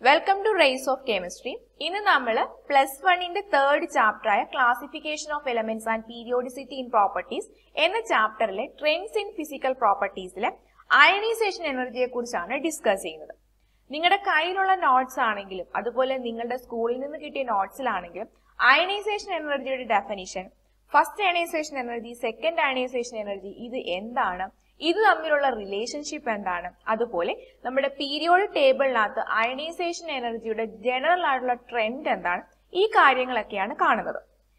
Welcome to race of chemistry ഇന്ന് നമ്മൾ plus വണ്ണിന്റെ തേർഡ് ചാപ്റ്ററായ classification of elements and periodicity in properties എന്ന ചാപ്റ്ററിലെ ട്രെൻഡ്സ് ഇൻ ഫിസിക്കൽ പ്രോപ്പർട്ടീസിലെ അയണൈസേഷൻ എനർജിയെ കുറിച്ചാണ് ഡിസ്കസ് ചെയ്യുന്നത് നിങ്ങളുടെ കയ്യിലുള്ള നോട്ട്സ് ആണെങ്കിലും അതുപോലെ നിങ്ങളുടെ സ്കൂളിൽ നിന്ന് കിട്ടിയ നോട്ട്സിലാണെങ്കിലും അയണൈസേഷൻ എനർജിയുടെ definition first ionization energy second ionization energy ഇത് എന്താണ് ഇത് തമ്മിലുള്ള റിലേഷൻഷിപ്പ് എന്താണ് അതുപോലെ നമ്മുടെ പീരിയോഡിക് ടേബിളിനകത്ത് അയണൈസേഷൻ എനർജിയുടെ ജനറൽ ആയിട്ടുള്ള ട്രെൻഡ് എന്താണ് ഈ കാര്യങ്ങളൊക്കെയാണ് കാണുന്നത്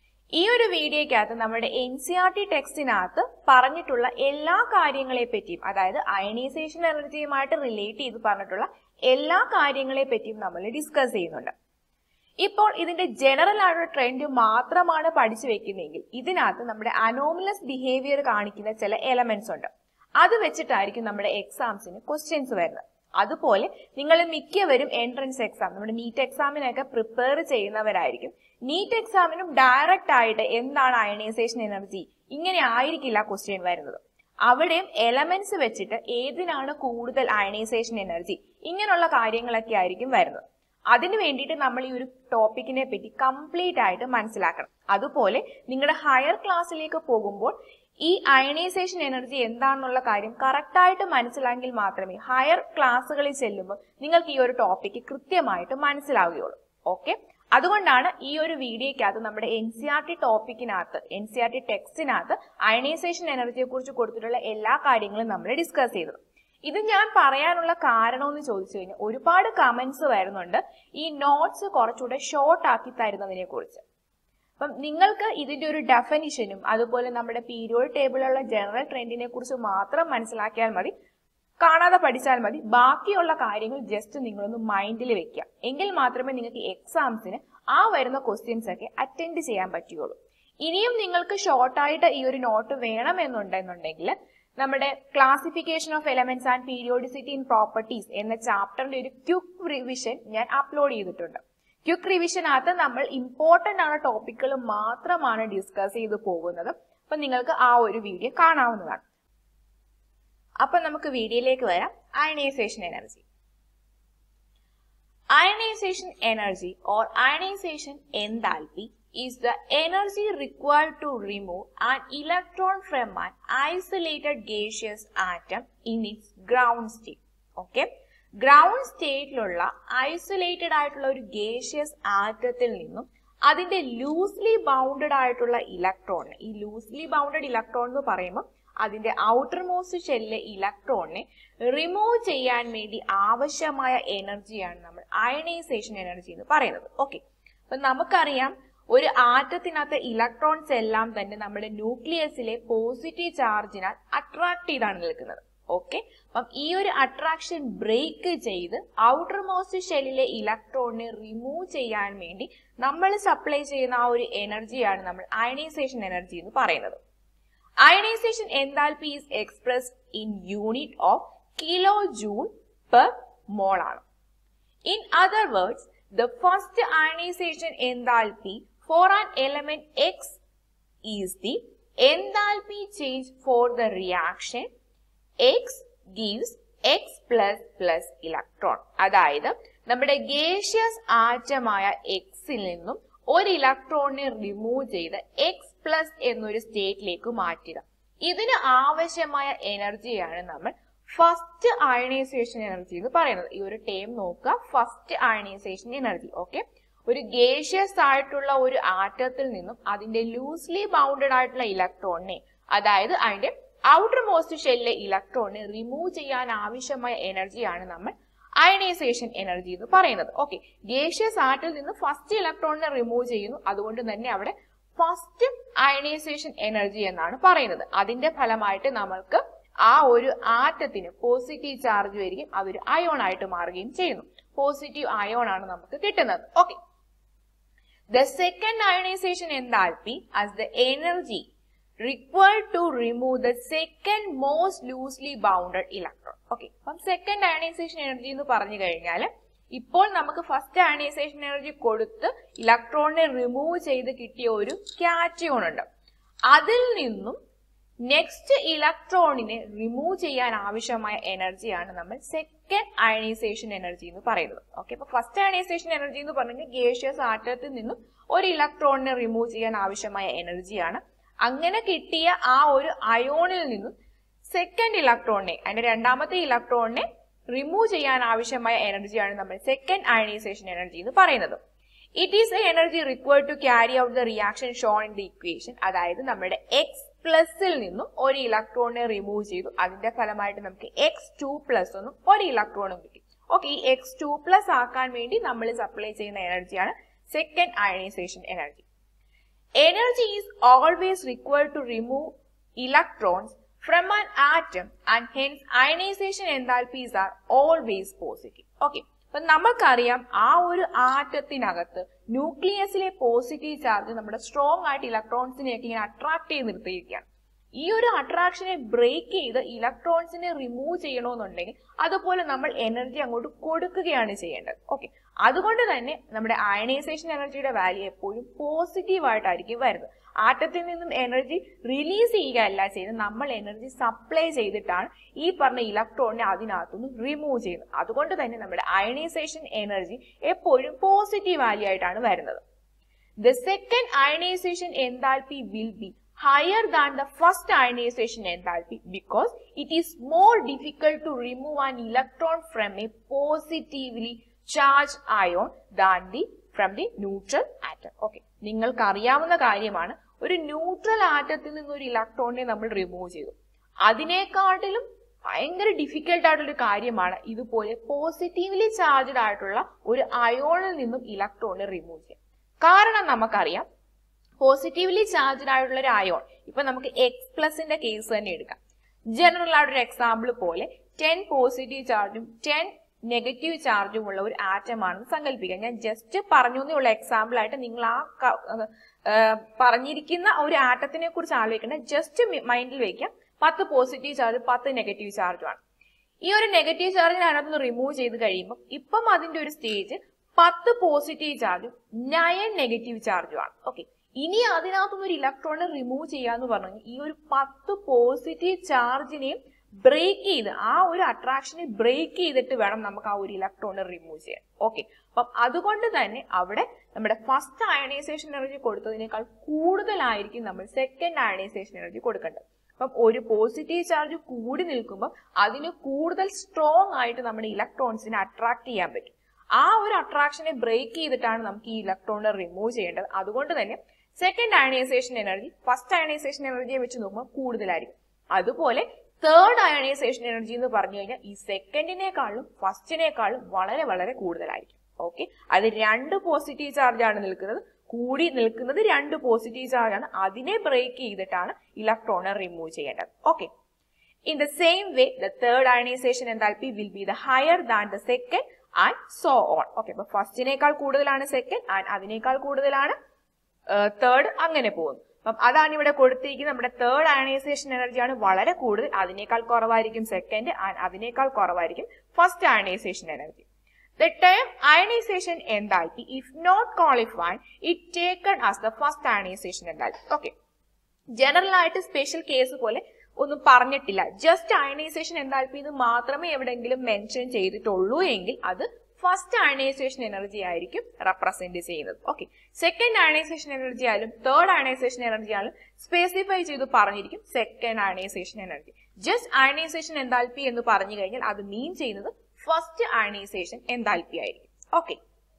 ഈ ഒരു വീഡിയോക്കകത്ത് നമ്മുടെ എൻ സി ആർ ടി ടെക്സ്റ്റിനകത്ത് പറഞ്ഞിട്ടുള്ള എല്ലാ കാര്യങ്ങളെ പറ്റിയും അതായത് അയണൈസേഷൻ എനർജിയുമായിട്ട് റിലേറ്റ് ചെയ്ത് പറഞ്ഞിട്ടുള്ള എല്ലാ കാര്യങ്ങളെ പറ്റിയും നമ്മൾ ഡിസ്കസ് ചെയ്യുന്നുണ്ട് ഇപ്പോൾ ഇതിന്റെ ജനറൽ ആയിട്ടുള്ള ട്രെൻഡ് മാത്രമാണ് പഠിച്ചു വെക്കുന്നതെങ്കിൽ ഇതിനകത്ത് നമ്മുടെ അനോമലസ് ബിഹേവിയർ കാണിക്കുന്ന ചില എലമെന്റ്സ് ഉണ്ട് അത് വെച്ചിട്ടായിരിക്കും നമ്മുടെ എക്സാംസിന് ക്വസ്റ്റ്യൻസ് വരുന്നത് അതുപോലെ നിങ്ങൾ മിക്കവരും എൻട്രൻസ് എക്സാം നമ്മുടെ നീറ്റ് എക്സാമിനൊക്കെ പ്രിപ്പയർ ചെയ്യുന്നവരായിരിക്കും നീറ്റ് എക്സാമിനും ഡയറക്റ്റ് ആയിട്ട് എന്താണ് അയണൈസേഷൻ എനർജി ഇങ്ങനെ ആയിരിക്കില്ല ക്വസ്റ്റ്യൻ വരുന്നത് അവിടെയും എലമെന്റ്സ് വെച്ചിട്ട് ഏതിനാണ് കൂടുതൽ അയണൈസേഷൻ എനർജി ഇങ്ങനെയുള്ള കാര്യങ്ങളൊക്കെ ആയിരിക്കും വരുന്നത് അതിനു വേണ്ടിയിട്ട് നമ്മൾ ഈ ഒരു ടോപ്പിക്കിനെ പറ്റി കംപ്ലീറ്റ് ആയിട്ട് മനസ്സിലാക്കണം അതുപോലെ നിങ്ങളുടെ ഹയർ ക്ലാസ്സിലേക്ക് പോകുമ്പോൾ ഈ അയണൈസേഷൻ എനർജി എന്താണെന്നുള്ള കാര്യം കറക്റ്റ് ആയിട്ട് മനസ്സിലാക്കിയെങ്കിൽ മാത്രമേ ഹയർ ക്ലാസ്സുകളിൽ ചെല്ലുമ്പോൾ നിങ്ങൾക്ക് ഈ ഒരു ടോപ്പിക്ക് കൃത്യമായിട്ട് മനസ്സിലാവുകയുള്ളൂ ഓക്കെ അതുകൊണ്ടാണ് ഈ ഒരു വീഡിയോക്കകത്ത് നമ്മുടെ എൻ സി ആർ ടി ടോപ്പിക്കിനകത്ത് എൻ സി ആർ ടി ടെക്സ്റ്റിനകത്ത് അയണൈസേഷൻ എനർജിയെ കുറിച്ച് കൊടുത്തിട്ടുള്ള എല്ലാ കാര്യങ്ങളും നമ്മൾ ഡിസ്കസ് ചെയ്തത് ഇത് ഞാൻ പറയാനുള്ള കാരണം എന്ന് ചോദിച്ചു കഴിഞ്ഞാൽ ഒരുപാട് കമന്റ്സ് വരുന്നുണ്ട് ഈ നോട്ട്സ് കുറച്ചുകൂടെ ഷോർട്ട് ആക്കി തരുന്നതിനെ കുറിച്ച് അപ്പം നിങ്ങൾക്ക് ഇതിന്റെ ഒരു ഡെഫിനിഷനും അതുപോലെ നമ്മുടെ പീരിയോഡ് ടേബിളിലുള്ള ജനറൽ ട്രെൻഡിനെ കുറിച്ച് മാത്രം മനസ്സിലാക്കിയാൽ മതി കാണാതെ പഠിച്ചാൽ മതി ബാക്കിയുള്ള കാര്യങ്ങൾ ജസ്റ്റ് നിങ്ങളൊന്ന് മൈൻഡിൽ വെക്കുക എങ്കിൽ മാത്രമേ നിങ്ങൾക്ക് എക്സാംസിന് ആ വരുന്ന ക്വസ്റ്റ്യൻസ് ഒക്കെ അറ്റൻഡ് ചെയ്യാൻ പറ്റുകയുള്ളൂ ഇനിയും നിങ്ങൾക്ക് ഷോർട്ടായിട്ട് ഈ ഒരു നോട്ട് വേണമെന്നുണ്ടെന്നുണ്ടെങ്കിൽ നമ്മുടെ classification of elements and periodicity in properties എന്ന ചാപ്റ്ററിന്റെ ഒരു ക്യുക്ക് റിവിഷൻ ഞാൻ അപ്ലോഡ് ചെയ്തിട്ടുണ്ട് ക്യുക്ക് റിവിഷനകത്ത് നമ്മൾ ഇമ്പോർട്ടന്റ് ആയ ടോപ്പിക്കുകൾ മാത്രമാണ് ഡിസ്കസ് ചെയ്ത് പോകുന്നത് അപ്പൊ നിങ്ങൾക്ക് ആ ഒരു വീഡിയോ കാണാവുന്നതാണ് അപ്പൊ നമുക്ക് വീഡിയോയിലേക്ക് വരാം ionization energy ionization energy or ionization enthalpy is the energy required to remove an electron from an isolated gaseous atom in its ground state. Okay? Ground സ്റ്റേറ്റിലുള്ള ഐസൊലേറ്റഡ് ആയിട്ടുള്ള ഒരു ഗേഷ്യസ് ആറ്റത്തിൽ നിന്നും അതിന്റെ ലൂസ്ലി ബൗണ്ടഡ് ആയിട്ടുള്ള ഇലക്ട്രോണിനെ ഈ ലൂസ്ലി ബൗണ്ടഡ് ഇലക്ട്രോൺ എന്ന് പറയുമ്പോൾ അതിന്റെ ഔട്ടർ മോസ്റ്റ് ഷെല്ലിലെ ഇലക്ട്രോണിനെ റിമൂവ് ചെയ്യാൻ വേണ്ടി ആവശ്യമായ എനർജിയാണ് നമ്മൾ അയണൈസേഷൻ എനർജി എന്ന് പറയുന്നത് ഓക്കെ അപ്പൊ നമുക്കറിയാം ഒരു ആറ്റത്തിനകത്ത് ഇലക്ട്രോൺസ് എല്ലാം തന്നെ നമ്മുടെ ന്യൂക്ലിയസിലെ പോസിറ്റീവ് ചാർജിനാൽ അട്രാക്ട് ചെയ്താണ് നിൽക്കുന്നത് ഓക്കെ അപ്പം ഈ ഒരു അട്രാക്ഷൻ ബ്രേക്ക് ചെയ്ത് ഔട്ടർ മോസ്റ്റ് ഷെല്ലിലെ ഇലക്ട്രോണിനെ റിമൂവ് ചെയ്യാൻ വേണ്ടി നമ്മൾ സപ്ലൈ ചെയ്യുന്ന ആ ഒരു എനർജിയാണ് നമ്മൾ അയണൈസേഷൻ എനർജി എന്ന് പറയുന്നത് ionization enthalpy is express in unit of kilo joule per mole ആണ് in other words the first ionization enthalpy for an element X is the enthalpy change for the reaction X gives X plus plus electron. അതായത് നമ്മുടെ gaseous ആറ്റമായ എക്സിൽ നിന്നും ഒരു ഇലക്ട്രോണിനെ remove ചെയ്ത് X plus എന്നൊരു സ്റ്റേറ്റിലേക്ക് മാറ്റുക ഇതിന് ആവശ്യമായ എനർജിയാണ് നമ്മൾ ഫസ്റ്റ് അയണൈസേഷൻ എനർജി എന്ന് പറയുന്നത് ഈ ഒരു ടേം നോക്കുക ഫസ്റ്റ് അയണൈസേഷൻ എനർജി ഓക്കെ ഒരു ഗേഷ്യസ് ആയിട്ടുള്ള ഒരു ആറ്റത്തിൽ നിന്നും അതിന്റെ ലൂസ്ലി ബൗണ്ടഡ് ആയിട്ടുള്ള ഇലക്ട്രോണിനെ അതായത് അതിന്റെ ഔട്ടർ മോസ്റ്റ് ഷെല്ലിലെ ഇലക്ട്രോണിനെ റിമൂവ് ചെയ്യാൻ ആവശ്യമായ എനർജിയാണ് നമ്മൾ അയണൈസേഷൻ എനർജി എന്ന് പറയുന്നത് ഓക്കെ ഗേഷ്യസ് ആറ്റിൽ നിന്ന് ഫസ്റ്റ് ഇലക്ട്രോണിനെ റിമൂവ് ചെയ്യുന്നു അതുകൊണ്ട് തന്നെ അവിടെ ഫസ്റ്റ് അയണൈസേഷൻ എനർജി എന്നാണ് പറയുന്നത് അതിന്റെ ഫലമായിട്ട് നമ്മൾക്ക് ആ ഒരു ആറ്റത്തിന് പോസിറ്റീവ് ചാർജ് വരികയും അതൊരു അയോൺ ആയിട്ട് മാറുകയും ചെയ്യുന്നു പോസിറ്റീവ് അയോൺ ആണ് നമുക്ക് കിട്ടുന്നത് okay The second ionization enthalpy as the energy required to remove the second most loosely bounded electron. Okay. അപ്പം സെക്കൻഡ് അയണൈസേഷൻ എനർജി എന്ന് പറഞ്ഞു കഴിഞ്ഞാൽ ഇപ്പോൾ നമുക്ക് ഫസ്റ്റ് അയണൈസേഷൻ എനർജി കൊടുത്ത് ഇലക്ട്രോണിനെ റിമൂവ് ചെയ്ത് കിട്ടിയ ഒരു കാറ്റിയോൺ ഉണ്ട് അതിൽ നിന്നും നെക്സ്റ്റ് ഇലക്ട്രോണിനെ റിമൂവ് ചെയ്യാൻ ആവശ്യമായ എനർജിയാണ് നമ്മൾ സെക്കൻഡ് അയണൈസേഷൻ എനർജി എന്ന് പറയുന്നത് ഓക്കെ അപ്പൊ ഫസ്റ്റ് അയണൈസേഷൻ എനർജി എന്ന് പറഞ്ഞാൽ ഗേഷ്യസ് ആറ്റത്തിൽ നിന്നും ഒരു ഇലക്ട്രോണിനെ റിമൂവ് ചെയ്യാൻ ആവശ്യമായ എനർജിയാണ് അങ്ങനെ കിട്ടിയ ആ ഒരു അയോണിൽ നിന്നും സെക്കൻഡ് ഇലക്ട്രോണിനെ അതിന്റെ രണ്ടാമത്തെ ഇലക്ട്രോണിനെ റിമൂവ് ചെയ്യാൻ ആവശ്യമായ എനർജിയാണ് നമ്മൾ സെക്കൻഡ് അയണൈസേഷൻ എനർജി എന്ന് പറയുന്നത് it is a energy required to carry out the reaction shown in the equation അതായത് നമ്മുടെ എക്സ് പ്ലസിൽ നിന്നും ഒരു ഇലക്ട്രോണിനെ റിമൂവ് ചെയ്തു അതിന്റെ ഫലമായിട്ട് നമുക്ക് എക്സ് ടു പ്ലസ് ഒന്നും ഒരു ഇലക്ട്രോണും കിട്ടി ഓക്കെ ഈ എക്സ് ടു പ്ലസ് ആക്കാൻ വേണ്ടി നമ്മൾ സപ്ലൈ ചെയ്യുന്ന എനർജിയാണ് second ionization energy energy is always required to remove electrons from an atom and hence ionization enthalpies are always positive. Okay. അപ്പൊ നമ്മൾക്കറിയാം ആ ഒരു ആറ്റത്തിനകത്ത് ന്യൂക്ലിയസിലെ പോസിറ്റീവ് ചാർജ് നമ്മുടെ സ്ട്രോങ് ആയിട്ട് ഇലക്ട്രോൺസിനെയൊക്കെ ഇങ്ങനെ അട്രാക്ട് ചെയ്ത് നിർത്തിയിരിക്കുകയാണ് ഈ ഒരു അട്രാക്ഷനെ ബ്രേക്ക് ചെയ്ത് ഇലക്ട്രോൺസിനെ റിമൂവ് ചെയ്യണമെന്നുണ്ടെങ്കിൽ അതുപോലെ നമ്മൾ എനർജി അങ്ങോട്ട് കൊടുക്കുകയാണ് ചെയ്യേണ്ടത് ഓക്കെ അതുകൊണ്ട് തന്നെ നമ്മുടെ അയണൈസേഷൻ എനർജിയുടെ വാല്യൂ എപ്പോഴും പോസിറ്റീവ് ആയിട്ടായിരിക്കും വരുന്നത് ആറ്റത്തിൽ നിന്നും എനർജി റിലീസ് ചെയ്യുകയല്ല ചെയ്യുന്നത് നമ്മൾ എനർജി സപ്ലൈ ചെയ്തിട്ടാണ് ഈ പറഞ്ഞ ഇലക്ട്രോണിനെ അതിനകത്തുനിന്ന് റിമൂവ് ചെയ്യുന്നത് അതുകൊണ്ട് തന്നെ നമ്മുടെ അയണൈസേഷൻ എനർജി എപ്പോഴും പോസിറ്റീവ് വാല്യൂ ആയിട്ടാണ് വരുന്നത് the second ionization enthalpy will be higher than the first ionization enthalpy because it is more difficult to remove an electron from a positively charged ion than the from the neutral atom. Okay. നിങ്ങൾക്ക് അറിയാവുന്ന കാര്യമാണ് ഒരു neutral ആറ്റത്തിൽ നിന്ന് ഒരു ഇലക്ട്രോണിനെ നമ്മൾ remove ചെയ്തു അതിനേക്കാട്ടിലും ഭയങ്കര ഡിഫിക്കൽട്ട് ആയിട്ടുള്ള ഒരു കാര്യമാണ് ഇതുപോലെ പോസിറ്റീവ്ലി ചാർജ്ഡ് ആയിട്ടുള്ള ഒരു അയോണിൽ നിന്നും ഇലക്ട്രോണിനെ റിമൂവ് ചെയ്യാം കാരണം നമുക്കറിയാം പോസിറ്റീവ്ലി ചാർജ്ഡ് ആയിട്ടുള്ള ഒരു അയോൺ ഇപ്പൊ നമുക്ക് എക്സ് പ്ലസിന്റെ കേസ് തന്നെ എടുക്കാം ജനറൽ ആയിട്ടൊരു എക്സാമ്പിൾ പോലെ ടെൻ പോസിറ്റീവ് ചാർജും ടെൻ നെഗറ്റീവ് ചാർജും ഉള്ള ഒരു ആറ്റം ആണെന്ന് സങ്കല്പിക്കുക ഞാൻ ജസ്റ്റ് പറഞ്ഞു എന്നുള്ള എക്സാമ്പിൾ ആയിട്ട് നിങ്ങൾ ആ ക- ഏഹ് പറഞ്ഞിരിക്കുന്ന ഒരു ആറ്റത്തിനെ കുറിച്ച് ആലോചിക്കേണ്ട ജസ്റ്റ് മൈൻഡിൽ വെക്കാം പത്ത് പോസിറ്റീവ് ചാർജ് പത്ത് നെഗറ്റീവ് ചാർജുമാണ് ഈ ഒരു നെഗറ്റീവ് ചാർജിനെ അതിനകത്ത് റിമൂവ് ചെയ്ത് കഴിയുമ്പോൾ ഇപ്പം അതിന്റെ ഒരു സ്റ്റേജ് പത്ത് പോസിറ്റീവ് ചാർജും നയൻ നെഗറ്റീവ് ചാർജുമാണ് ഓക്കെ ഇനി അതിനകത്തുനിന്ന് ഒരു ഇലക്ട്രോണിനെ റിമൂവ് ചെയ്യാന്ന് പറഞ്ഞു ഈ ഒരു പത്ത് പോസിറ്റീവ് ചാർജിനെയും ബ്രേക്ക് ചെയ്ത് ആ ഒരു അട്രാക്ഷനെ ബ്രേക്ക് ചെയ്തിട്ട് വേണം നമുക്ക് ആ ഒരു ഇലക്ട്രോണിനെ റിമൂവ് ചെയ്യാൻ ഓക്കെ അപ്പം അതുകൊണ്ട് തന്നെ അവിടെ നമ്മുടെ ഫസ്റ്റ് അയണൈസേഷൻ എനർജി കൊടുത്തതിനേക്കാൾ കൂടുതലായിരിക്കും നമ്മൾ സെക്കൻഡ് അയണൈസേഷൻ എനർജി കൊടുക്കേണ്ടത് അപ്പം ഒരു പോസിറ്റീവ് ചാർജ് കൂടി നിൽക്കുമ്പോൾ അതിന് കൂടുതൽ സ്ട്രോങ് ആയിട്ട് നമ്മുടെ ഇലക്ട്രോൺസിനെ അട്രാക്ട് ചെയ്യാൻ പറ്റും ആ ഒരു അട്രാക്ഷനെ ബ്രേക്ക് ചെയ്തിട്ടാണ് നമുക്ക് ഈ ഇലക്ട്രോണിനെ റിമൂവ് ചെയ്യേണ്ടത് അതുകൊണ്ട് തന്നെ second ionization energy first ionization എനർജിയെ വെച്ച് നോക്കുമ്പോൾ കൂടുതലായിരിക്കും അതുപോലെ തേർഡ് അയണൈസേഷൻ എനർജി എന്ന് പറഞ്ഞു കഴിഞ്ഞാൽ ഈ സെക്കൻഡിനേക്കാളും ഫസ്റ്റിനേക്കാളും വളരെ വളരെ കൂടുതലായിരിക്കും ഓക്കെ അത് രണ്ട് പോസിറ്റീവ് ചാർജ് ആണ് നിൽക്കുന്നത് കൂടി നിൽക്കുന്നത് രണ്ട് പോസിറ്റീവ് ചാർജ് ആണ് അതിനെ ബ്രേക്ക് ചെയ്തിട്ടാണ് ഇലക്ട്രോണെ റിമൂവ് ചെയ്യേണ്ടത് okay in the same way the third ionization enthalpy will be the higher than the second and so on okay അപ്പൊ ഫസ്റ്റിനേക്കാൾ കൂടുതലാണ് സെക്കൻഡ് ആൻഡ് അതിനേക്കാൾ കൂടുതലാണ് തേർഡ് അങ്ങനെ പോകുന്നു അപ്പം അതാണ് ഇവിടെ കൊടുത്തിരിക്കുന്നത് നമ്മുടെ തേർഡ് അയണൈസേഷൻ എനർജിയാണ് വളരെ കൂടുതൽ അതിനേക്കാൾ കുറവായിരിക്കും സെക്കൻഡ് ആൻഡ് അതിനേക്കാൾ കുറവായിരിക്കും first ionization energy The term ionization enthalpy, if not qualified, it taken as the first ionization enthalpy. Okay. General ആയിട്ട് സ്പെഷ്യൽ കേസ് പോലെ ഒന്നും പറഞ്ഞിട്ടില്ല ജസ്റ്റ് അയണൈസേഷൻ എന്താൽപ്പി എന്ന് മാത്രമേ എവിടെയെങ്കിലും മെൻഷൻ ചെയ്തിട്ടുള്ളൂ എങ്കിൽ അത് ഫസ്റ്റ് അയണൈസേഷൻ എനർജി ആയിരിക്കും റെപ്രസെന്റ് ചെയ്യുന്നത് ഓക്കെ സെക്കൻഡ് അയണൈസേഷൻ എനർജി ആയാലും തേർഡ് അയണൈസേഷൻ എനർജി ആയാലും സ്പെസിഫൈ ചെയ്ത് പറഞ്ഞിരിക്കും second ionization energy just ionization enthalpy എന്ന് പറഞ്ഞു കഴിഞ്ഞാൽ അത് മീൻ ചെയ്യുന്നത് ഫസ്റ്റ് അയണൈസേഷൻ എന്താൽപ്പി ആയിരിക്കും okay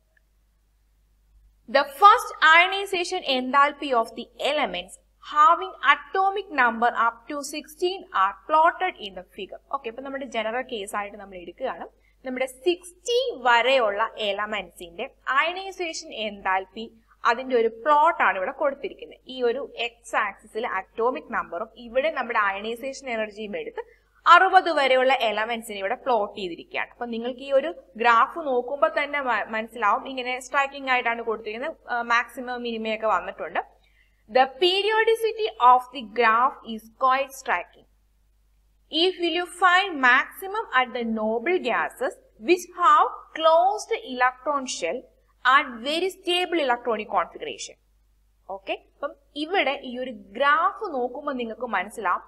The first ionization enthalpy of the elements having atomic number up to 16 are plotted in the figure. Okay ഇപ്പൊ നമ്മുടെ ജനറൽ കേസ് ആയിട്ട് നമ്മൾ എടുക്കുകയാണ് നമ്മുടെ സിക്സ്റ്റി വരെയുള്ള എലമെന്റ്സിന്റെ അയണൈസേഷൻ എന്താൽപ്പി അതിന്റെ ഒരു പ്ലോട്ട് ആണ് ഇവിടെ കൊടുത്തിരിക്കുന്നത് ഈ ഒരു എക്സ് ആക്സിസിൽ അറ്റോമിക് നമ്പറും ഇവിടെ നമ്മുടെ അയണൈസേഷൻ എനർജിയും എടുത്ത് അറുപത് വരെയുള്ള എലമെന്റ്സിനെ ഇവിടെ പ്ലോട്ട് ചെയ്തിരിക്കുകയാണ് അപ്പൊ നിങ്ങൾക്ക് ഈ ഒരു ഗ്രാഫ് നോക്കുമ്പോൾ തന്നെ മ- മനസ്സിലാവും ഇങ്ങനെ സ്ട്രൈക്കിംഗ് ആയിട്ടാണ് കൊടുത്തിരിക്കുന്നത് മാക്സിമം മിനിമം ഒക്കെ വന്നിട്ടുണ്ട് the periodicity of the graph is quite striking if you find maximum at the noble gases which have closed electron shell and very stable electronic configuration okay അപ്പം ഇവിടെ ഈ ഒരു ഗ്രാഫ് നോക്കുമ്പോൾ നിങ്ങൾക്ക് മനസ്സിലാവും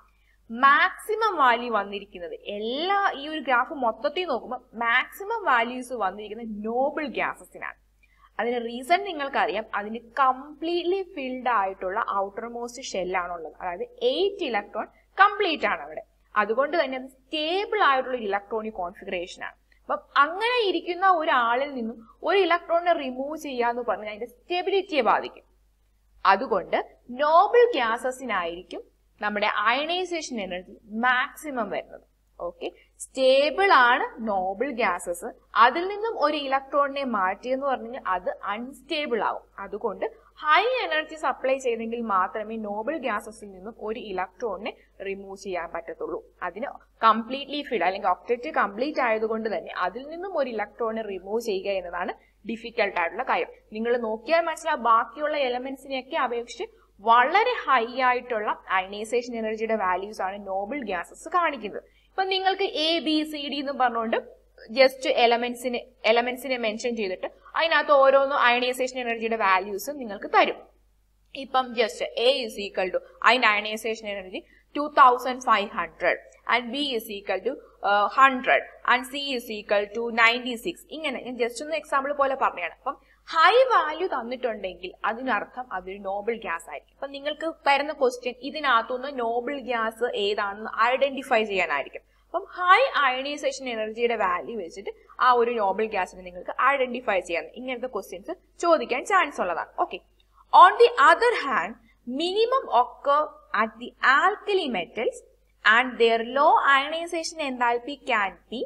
മാക്സിമം വാല്യൂ വന്നിരിക്കുന്നത് എല്ലാ ഈ ഒരു ഗ്രാഫ് മൊത്തത്തിൽ നോക്കുമ്പോൾ മാക്സിമം വാല്യൂസ് വന്നിരിക്കുന്നത് നോബിൾ ഗ്യാസസിനാണ് അതിന് റീസൺ നിങ്ങൾക്കറിയാം അതിന് കംപ്ലീറ്റ്ലി ഫിൽഡ് ആയിട്ടുള്ള ഔട്ടർ മോസ്റ്റ് ഷെല്ലാണുള്ളത് അതായത് എയ്റ്റ് ഇലക്ട്രോൺ കംപ്ലീറ്റ് ആണ് അവിടെ അതുകൊണ്ട് തന്നെ അത് സ്റ്റേബിൾ ആയിട്ടുള്ള ഇലക്ട്രോണിക് കോൺഫിഗറേഷൻ ആണ് അപ്പം അങ്ങനെ ഇരിക്കുന്ന ഒരാളിൽ നിന്നും ഒരു ഇലക്ട്രോണിനെ റിമൂവ് ചെയ്യാന്ന് പറഞ്ഞാൽ അതിന്റെ സ്റ്റെബിലിറ്റിയെ ബാധിക്കും അതുകൊണ്ട് നോബിൾ ഗ്യാസസിനായിരിക്കും നമ്മുടെ അയണൈസേഷൻ എനർജി മാക്സിമം വരുന്നത് ഓക്കെ സ്റ്റേബിൾ ആണ് നോബിൾ ഗ്യാസസ് അതിൽ നിന്നും ഒരു ഇലക്ട്രോണിനെ മാറ്റിയെന്ന് പറഞ്ഞാൽ അത് അൺസ്റ്റേബിൾ ആവും അതുകൊണ്ട് ഹൈ എനർജി സപ്ലൈ ചെയ്തെങ്കിൽ മാത്രമേ നോബിൾ ഗ്യാസസിൽ നിന്നും ഒരു ഇലക്ട്രോണിനെ റിമൂവ് ചെയ്യാൻ പറ്റത്തുള്ളൂ അതിന് കംപ്ലീറ്റ്ലി ഫിഡ് അല്ലെങ്കിൽ ഒക്ടറ്റ് കംപ്ലീറ്റ് ആയതുകൊണ്ട് തന്നെ അതിൽ നിന്നും ഒരു ഇലക്ട്രോണിനെ റിമൂവ് ചെയ്യുക എന്നതാണ് ഡിഫിക്കൽട്ട് ആയിട്ടുള്ള കാര്യം നിങ്ങൾ നോക്കിയാൽ മനസ്സിലാവും ബാക്കിയുള്ള എലമെന്റ്സിനെയൊക്കെ അപേക്ഷിച്ച് വളരെ ഹൈ ആയിട്ടുള്ള അയനൈസേഷൻ എനർജിയുടെ വാല്യൂസ് ആണ് നോബിൾ ഗ്യാസസ് കാണിക്കുന്നത് ഇപ്പൊ നിങ്ങൾക്ക് എ ബി സി ഡി എന്ന് പറഞ്ഞുകൊണ്ട് ജസ്റ്റ് എലമെന്റ്സിന് എലമെന്റ്സിനെ മെൻഷൻ ചെയ്തിട്ട് അതിനകത്ത് ഓരോന്നും അയണൈസേഷൻ എനർജിയുടെ വാല്യൂസ് നിങ്ങൾക്ക് തരും ഇപ്പം just A is equal to അതിന്റെ ionization energy two thousand five hundred and B is equal to hundred and C is equal to ninety six ഇങ്ങനെ ഞാൻ ജസ്റ്റ് ഒന്ന് എക്സാമ്പിൾ പോലെ പറഞ്ഞതാണ് അപ്പം ഹൈ വാല്യൂ തന്നിട്ടുണ്ടെങ്കിൽ അതിനർത്ഥം അതൊരു നോബിൾ ഗ്യാസ് ആയിരിക്കും അപ്പൊ നിങ്ങൾക്ക് തരുന്ന ക്വസ്റ്റ്യൻ ഇതിനകത്തുനിന്ന് നോബിൾ ഗ്യാസ് ഏതാണെന്ന് ഐഡന്റിഫൈ ചെയ്യാനായിരിക്കും അപ്പം ഹൈ അയണൈസേഷൻ എനർജിയുടെ വാല്യൂ വെച്ചിട്ട് ആ ഒരു നോബിൾ ഗ്യാസിനെ നിങ്ങൾക്ക് ഐഡന്റിഫൈ ചെയ്യാൻ ഇങ്ങനത്തെ ക്വസ്റ്റ്യൻസ് ചോദിക്കാൻ ചാൻസ് ഉള്ളതാണ് okay on the other hand minimum occur at the alkali metals and their low ionization enthalpy can be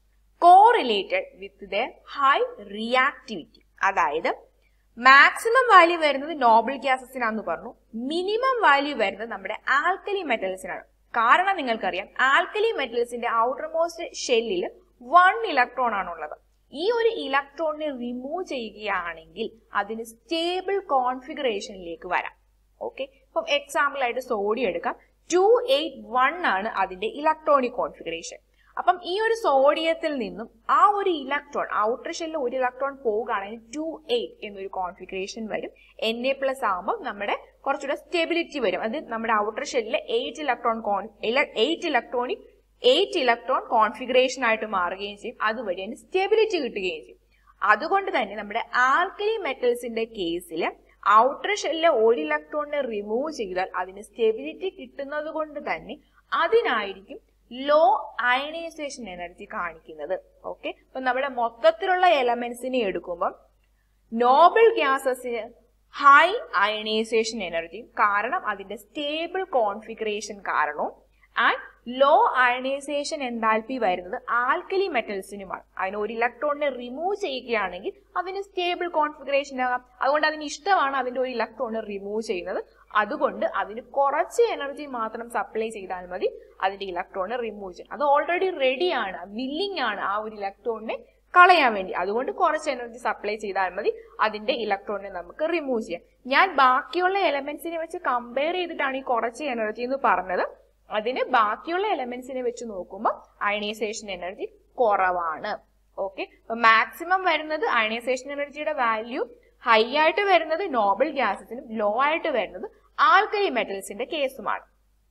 correlated with the high reactivity അതായത് മാക്സിമം വാല്യൂ വരുന്നത് നോബിൾ ഗ്യാസസിനാന്ന് പറഞ്ഞു മിനിമം വാല്യൂ വരുന്നത് നമ്മുടെ alkali മെറ്റൽസിനാണ് കാരണം നിങ്ങൾക്കറിയാം ആൽക്കലി മെറ്റൽസിന്റെ ഔട്ടർ മോസ്റ്റ് ഷെല്ലിൽ വൺ ഇലക്ട്രോൺ ആണുള്ളത് ഈ ഒരു ഇലക്ട്രോണിനെ റിമൂവ് ചെയ്യുകയാണെങ്കിൽ അതിന് സ്റ്റേബിൾ കോൺഫിഗറേഷനിലേക്ക് വരാം ഓക്കെ ഇപ്പം എക്സാമ്പിൾ ആയിട്ട് സോഡിയം എടുക്കാം ടു എയ്റ്റ് വൺ ആണ് അതിന്റെ ഇലക്ട്രോണിക് കോൺഫിഗറേഷൻ അപ്പം ഈ ഒരു സോഡിയത്തിൽ നിന്നും ആ ഒരു ഇലക്ട്രോൺ ഔട്ടർ ഷെല്ലിൽ ഒരു ഇലക്ട്രോൺ പോവുകയാണെങ്കിൽ ടു എയ്റ്റ് എന്നൊരു കോൺഫിഗറേഷൻ വരും എൻ എ പ്ലസ് ആകുമ്പോൾ നമ്മുടെ കുറച്ചുകൂടെ സ്റ്റെബിലിറ്റി വരും അത് നമ്മുടെ ഔട്ടർ ഷെല്ലിൽ eight electron con eight electronic eight electron configuration ആയിട്ട് മാറുകയും ചെയ്യും അതുവഴി അതിന് സ്റ്റെബിലിറ്റി കിട്ടുകയും ചെയ്യും അതുകൊണ്ട് തന്നെ നമ്മുടെ ആൽക്കലി മെറ്റൽസിന്റെ കേസിൽ ഔട്ടർ ഷെല്ലിലെ ഒരു ഇലക്ട്രോണിനെ റിമൂവ് ചെയ്താൽ അതിന് സ്റ്റെബിലിറ്റി കിട്ടുന്നത് കൊണ്ട് തന്നെ അതിനായിരിക്കും ലോ അയണൈസേഷൻ എനർജി കാണിക്കുന്നത് ഓക്കെ അപ്പൊ നമ്മുടെ മൊത്തത്തിലുള്ള എലമെന്റ്സിനെ എടുക്കുമ്പോൾ നോബിൾ ഗ്യാസസിന് ഹൈ അയണൈസേഷൻ എനർജി കാരണം അതിന്റെ സ്റ്റേബിൾ കോൺഫിഗറേഷൻ കാരണവും ആൻഡ് ലോ അയണൈസേഷൻ എൻതാൽപി വരുന്നത് ആൽക്കലി മെറ്റൽസിനുമാണ് അതിന് ഒരു ഇലക്ട്രോണിനെ റിമൂവ് ചെയ്യുകയാണെങ്കിൽ അതിന് സ്റ്റേബിൾ കോൺഫിഗറേഷൻ ആകാം അതുകൊണ്ട് അതിന് ഇഷ്ടമാണ് അതിന്റെ ഒരു ഇലക്ട്രോണിനെ റിമൂവ് ചെയ്യുന്നത് അതുകൊണ്ട് അതിന് കുറച്ച് എനർജി മാത്രം സപ്ലൈ ചെയ്താൽ മതി അതിന്റെ ഇലക്ട്രോണിനെ റിമൂവ് ചെയ്യാൻ അത് ഓൾറെഡി റെഡിയാണ് വില്ലിംഗ് ആണ് ആ ഒരു ഇലക്ട്രോണിനെ കളയാൻ വേണ്ടി അതുകൊണ്ട് കുറച്ച് എനർജി സപ്ലൈ ചെയ്താൽ മതി അതിന്റെ ഇലക്ട്രോണിനെ നമുക്ക് റിമൂവ് ചെയ്യാം ഞാൻ ബാക്കിയുള്ള എലമെന്റ്സിനെ വെച്ച് കമ്പയർ ചെയ്തിട്ടാണ് ഈ കുറച്ച് എനർജി എന്ന് പറഞ്ഞത് അതിന് ബാക്കിയുള്ള എലമെന്റ്സിനെ വെച്ച് നോക്കുമ്പോൾ അയണൈസേഷൻ എനർജി കുറവാണ് ഓക്കെ അപ്പൊ മാക്സിമം വരുന്നത് അയണൈസേഷൻ എനർജിയുടെ വാല്യൂ ഹൈ ആയിട്ട് വരുന്നത് നോബിൾ ഗ്യാസസിനും ലോ ആയിട്ട് വരുന്നത് ആൽക്കലി മെറ്റൽസിന്റെ കേസുമാണ്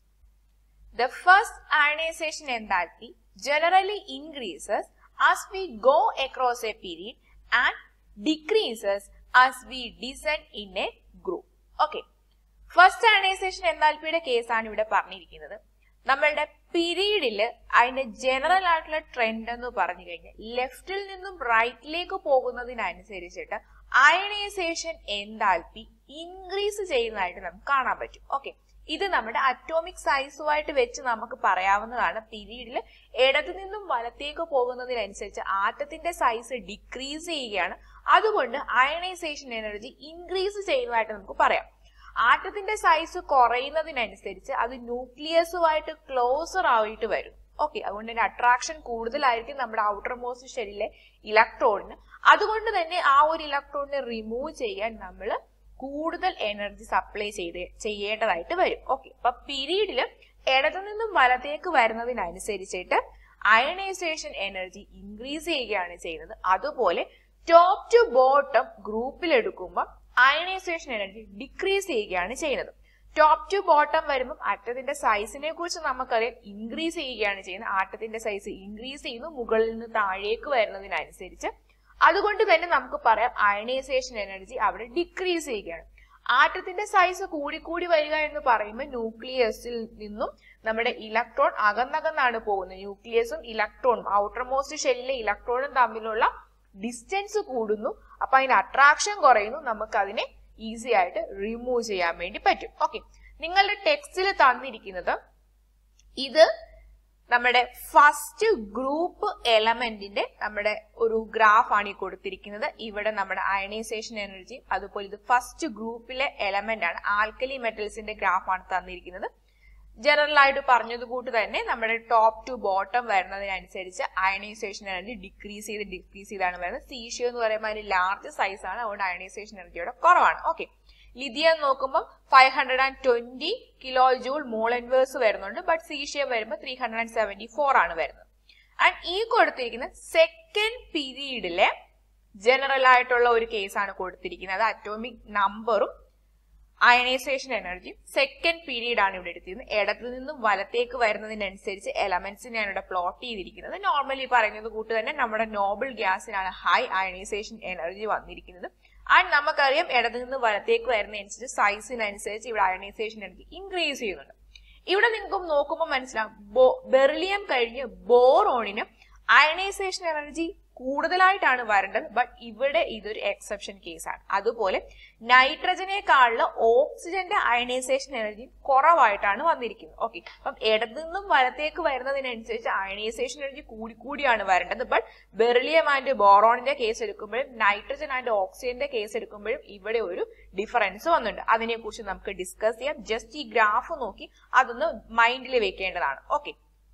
the first ionisation enthalpy generally increases as we go across a period and decreases as we descend in a group. Okay. First ionization എൻതാൽപ്പിയുടെ കേസാണ് ഇവിടെ പറഞ്ഞിരിക്കുന്നത് നമ്മളുടെ പീരീഡിൽ അതിന്റെ ജനറൽ ആയിട്ടുള്ള ട്രെൻഡ് എന്ന് പറഞ്ഞു കഴിഞ്ഞാൽ ലെഫ്റ്റിൽ നിന്നും റൈറ്റിലേക്ക് പോകുന്നതിനനുസരിച്ചിട്ട് അയണൈസേഷൻ എൻതാൽപ്പി ഇൻക്രീസ് ചെയ്യുന്നതായിട്ട് നമുക്ക് കാണാൻ പറ്റും ഓക്കെ ഇത് നമ്മുടെ അറ്റോമിക് സൈസുമായിട്ട് വെച്ച് നമുക്ക് പറയാവുന്നതാണ് പീരീഡിൽ ഇടത്തു നിന്നും വലത്തേക്ക് പോകുന്നതിനനുസരിച്ച് ആറ്റത്തിന്റെ സൈസ് ഡിക്രീസ് ചെയ്യുകയാണ് അതുകൊണ്ട് അയണൈസേഷൻ എനർജി ഇൻക്രീസ് ചെയ്യുന്നതായിട്ട് നമുക്ക് പറയാം ആറ്റത്തിന്റെ സൈസ് കുറയുന്നതിനനുസരിച്ച് അത് ന്യൂക്ലിയസുമായിട്ട് ക്ലോസർ ആയിട്ട് വരും ഓക്കെ അതുകൊണ്ട് തന്നെ അട്രാക്ഷൻ കൂടുതലായിരിക്കും നമ്മുടെ ഔട്ടർ മോസ്റ്റ് ഷെല്ലിലെ ഇലക്ട്രോണിന് അതുകൊണ്ട് തന്നെ ആ ഒരു ഇലക്ട്രോണിനെ റിമൂവ് ചെയ്യാൻ നമ്മൾ കൂടുതൽ എനർജി സപ്ലൈ ചെയ്ത് ചെയ്യേണ്ടതായിട്ട് വരും ഓക്കെ അപ്പൊ പീരീഡിൽ ഇടത്തു നിന്നും വലത്തേക്ക് വരുന്നതിനനുസരിച്ചിട്ട് അയണൈസേഷൻ എനർജി ഇൻക്രീസ് ചെയ്യുകയാണ് ചെയ്യുന്നത് അതുപോലെ ടോപ്പ് ടു ബോട്ടം ഗ്രൂപ്പിൽ എടുക്കുമ്പോൾ അയണൈസേഷൻ എനർജി ഡിക്രീസ് ചെയ്യുകയാണ് ചെയ്യുന്നത് ടോപ്പ് ടു ബോട്ടം വരുമ്പോൾ ആറ്റത്തിന്റെ സൈസിനെ കുറിച്ച് നമുക്കറിയാം ഇൻക്രീസ് ചെയ്യുകയാണ് ചെയ്യുന്നത് ആറ്റത്തിന്റെ സൈസ് ഇൻക്രീസ് ചെയ്യുന്നു മുകളിൽ നിന്ന് താഴേക്ക് വരുന്നതിനനുസരിച്ച് അതുകൊണ്ട് തന്നെ നമുക്ക് പറയാം അയണൈസേഷൻ എനർജി അവിടെ ഡിക്രീസ് ചെയ്യുകയാണ് ആറ്റത്തിന്റെ സൈസ് കൂടിക്കൂടി വരിക എന്ന് പറയുമ്പോൾ ന്യൂക്ലിയസിൽ നിന്നും നമ്മുടെ ഇലക്ട്രോൺ അകന്നകന്നാണ് പോകുന്നത് ന്യൂക്ലിയസും ഇലക്ട്രോണും ഔട്ടർ മോസ്റ്റ് ഷെല്ലിലെ ഇലക്ട്രോണും തമ്മിലുള്ള ഡിസ്റ്റൻസ് കൂടുന്നു അപ്പൊ അതിന് അട്രാക്ഷൻ കുറയുന്നു നമുക്ക് അതിനെ ഈസി ആയിട്ട് റിമൂവ് ചെയ്യാൻ വേണ്ടി പറ്റും ഓക്കെ നിങ്ങളുടെ ടെക്സ്റ്റിൽ തന്നിരിക്കുന്നത് ഇത് നമ്മുടെ ഫസ്റ്റ് ഗ്രൂപ്പ് എലമെന്റിന്റെ നമ്മുടെ ഒരു ഗ്രാഫ് ആണ് ഈ കൊടുത്തിരിക്കുന്നത് ഇവിടെ നമ്മുടെ അയണൈസേഷൻ എനർജി അതുപോലെ ഇത് ഫസ്റ്റ് ഗ്രൂപ്പിലെ എലമെന്റ് ആണ് ആൽക്കലി മെറ്റൽസിന്റെ ഗ്രാഫ് ആണ് തന്നിരിക്കുന്നത് ജനറൽ ആയിട്ട് പറഞ്ഞത് കൂട്ട് തന്നെ നമ്മുടെ ടോപ്പ് ടു ബോട്ടം വരുന്നതിനനുസരിച്ച് അയണൈസേഷൻ എനർജി ഡിക്രീസ് ചെയ്ത് ഡിക്രീസ് ചെയ്താണ് വരുന്നത് സീഷ്യോ എന്ന് പറയുമ്പോൾ അതിന് ലാർജ് സൈസ് ആണ് അതുകൊണ്ട് അയണൈസേഷൻ എനർജിയുടെ കുറവാണ് ഓക്കെ ലിഥിയം നോക്കുമ്പോൾ five hundred and twenty kilo joule mole inverse വരുന്നുണ്ട് ബട്ട് സീഷ്യം വരുമ്പോൾ three hundred and seventy four ആണ് വരുന്നത് ആൻഡ് ഈ കൊടുത്തിരിക്കുന്ന സെക്കൻഡ് പീരീഡിലെ ജനറൽ ആയിട്ടുള്ള ഒരു കേസാണ് കൊടുത്തിരിക്കുന്നത് അറ്റോമിക് നമ്പറും അയണൈസേഷൻ എനർജി സെക്കൻഡ് പീരീഡ് ആണ് ഇവിടെ എടുത്തിരുന്നത് ഇടത്തു നിന്നും വലത്തേക്ക് വരുന്നതിനനുസരിച്ച് എലമെന്റ്സിനെയാണ് ഇവിടെ പ്ലോട്ട് ചെയ്തിരിക്കുന്നത് നോർമലി പറയുന്നത് കൂട്ട് തന്നെ നമ്മുടെ നോബിൾ ഗ്യാസിനാണ് ഹൈ അയണൈസേഷൻ എനർജി വന്നിരിക്കുന്നത് ആൻഡ് നമുക്കറിയാം ഇടത്തു നിന്ന് വലത്തേക്ക് വരുന്നതനുസരിച്ച് സൈസിനനുസരിച്ച് ഇവിടെ അയണൈസേഷൻ എനർജി ഇൻക്രീസ് ചെയ്യുന്നുണ്ട് ഇവിടെ നിങ്ങൾക്ക് നോക്കുമ്പോൾ മനസ്സിലാവും ബെറിലിയം കഴിഞ്ഞ് ബോറോണിന് അയണൈസേഷൻ എനർജി കൂടുതലായിട്ടാണ് വരേണ്ടത് ബട്ട് ഇവിടെ ഇതൊരു എക്സെപ്ഷൻ കേസാണ് അതുപോലെ നൈട്രജനേക്കാളുള്ള ഓക്സിജന്റെ അയണൈസേഷൻ എനർജി കുറവായിട്ടാണ് വന്നിരിക്കുന്നത് ഓക്കെ അപ്പം ഇടത്തു നിന്നും വലത്തേക്ക് വരുന്നതിനനുസരിച്ച് അയണൈസേഷൻ എനർജി കൂടി കൂടിയാണ് വരേണ്ടത് ബട്ട് ബെറിലിയം ആൻഡ് ബോറോണിന്റെ കേസ് എടുക്കുമ്പോഴും നൈട്രജൻ ആൻഡ് ഓക്സിജന്റെ കേസ് എടുക്കുമ്പോഴും ഇവിടെ ഒരു ഡിഫറൻസ് വന്നിട്ടുണ്ട് അതിനെക്കുറിച്ച് നമുക്ക് ഡിസ്കസ് ചെയ്യാം ജസ്റ്റ് ഈ ഗ്രാഫ് നോക്കി അതൊന്ന് മൈൻഡിൽ വെക്കേണ്ടതാണ് okay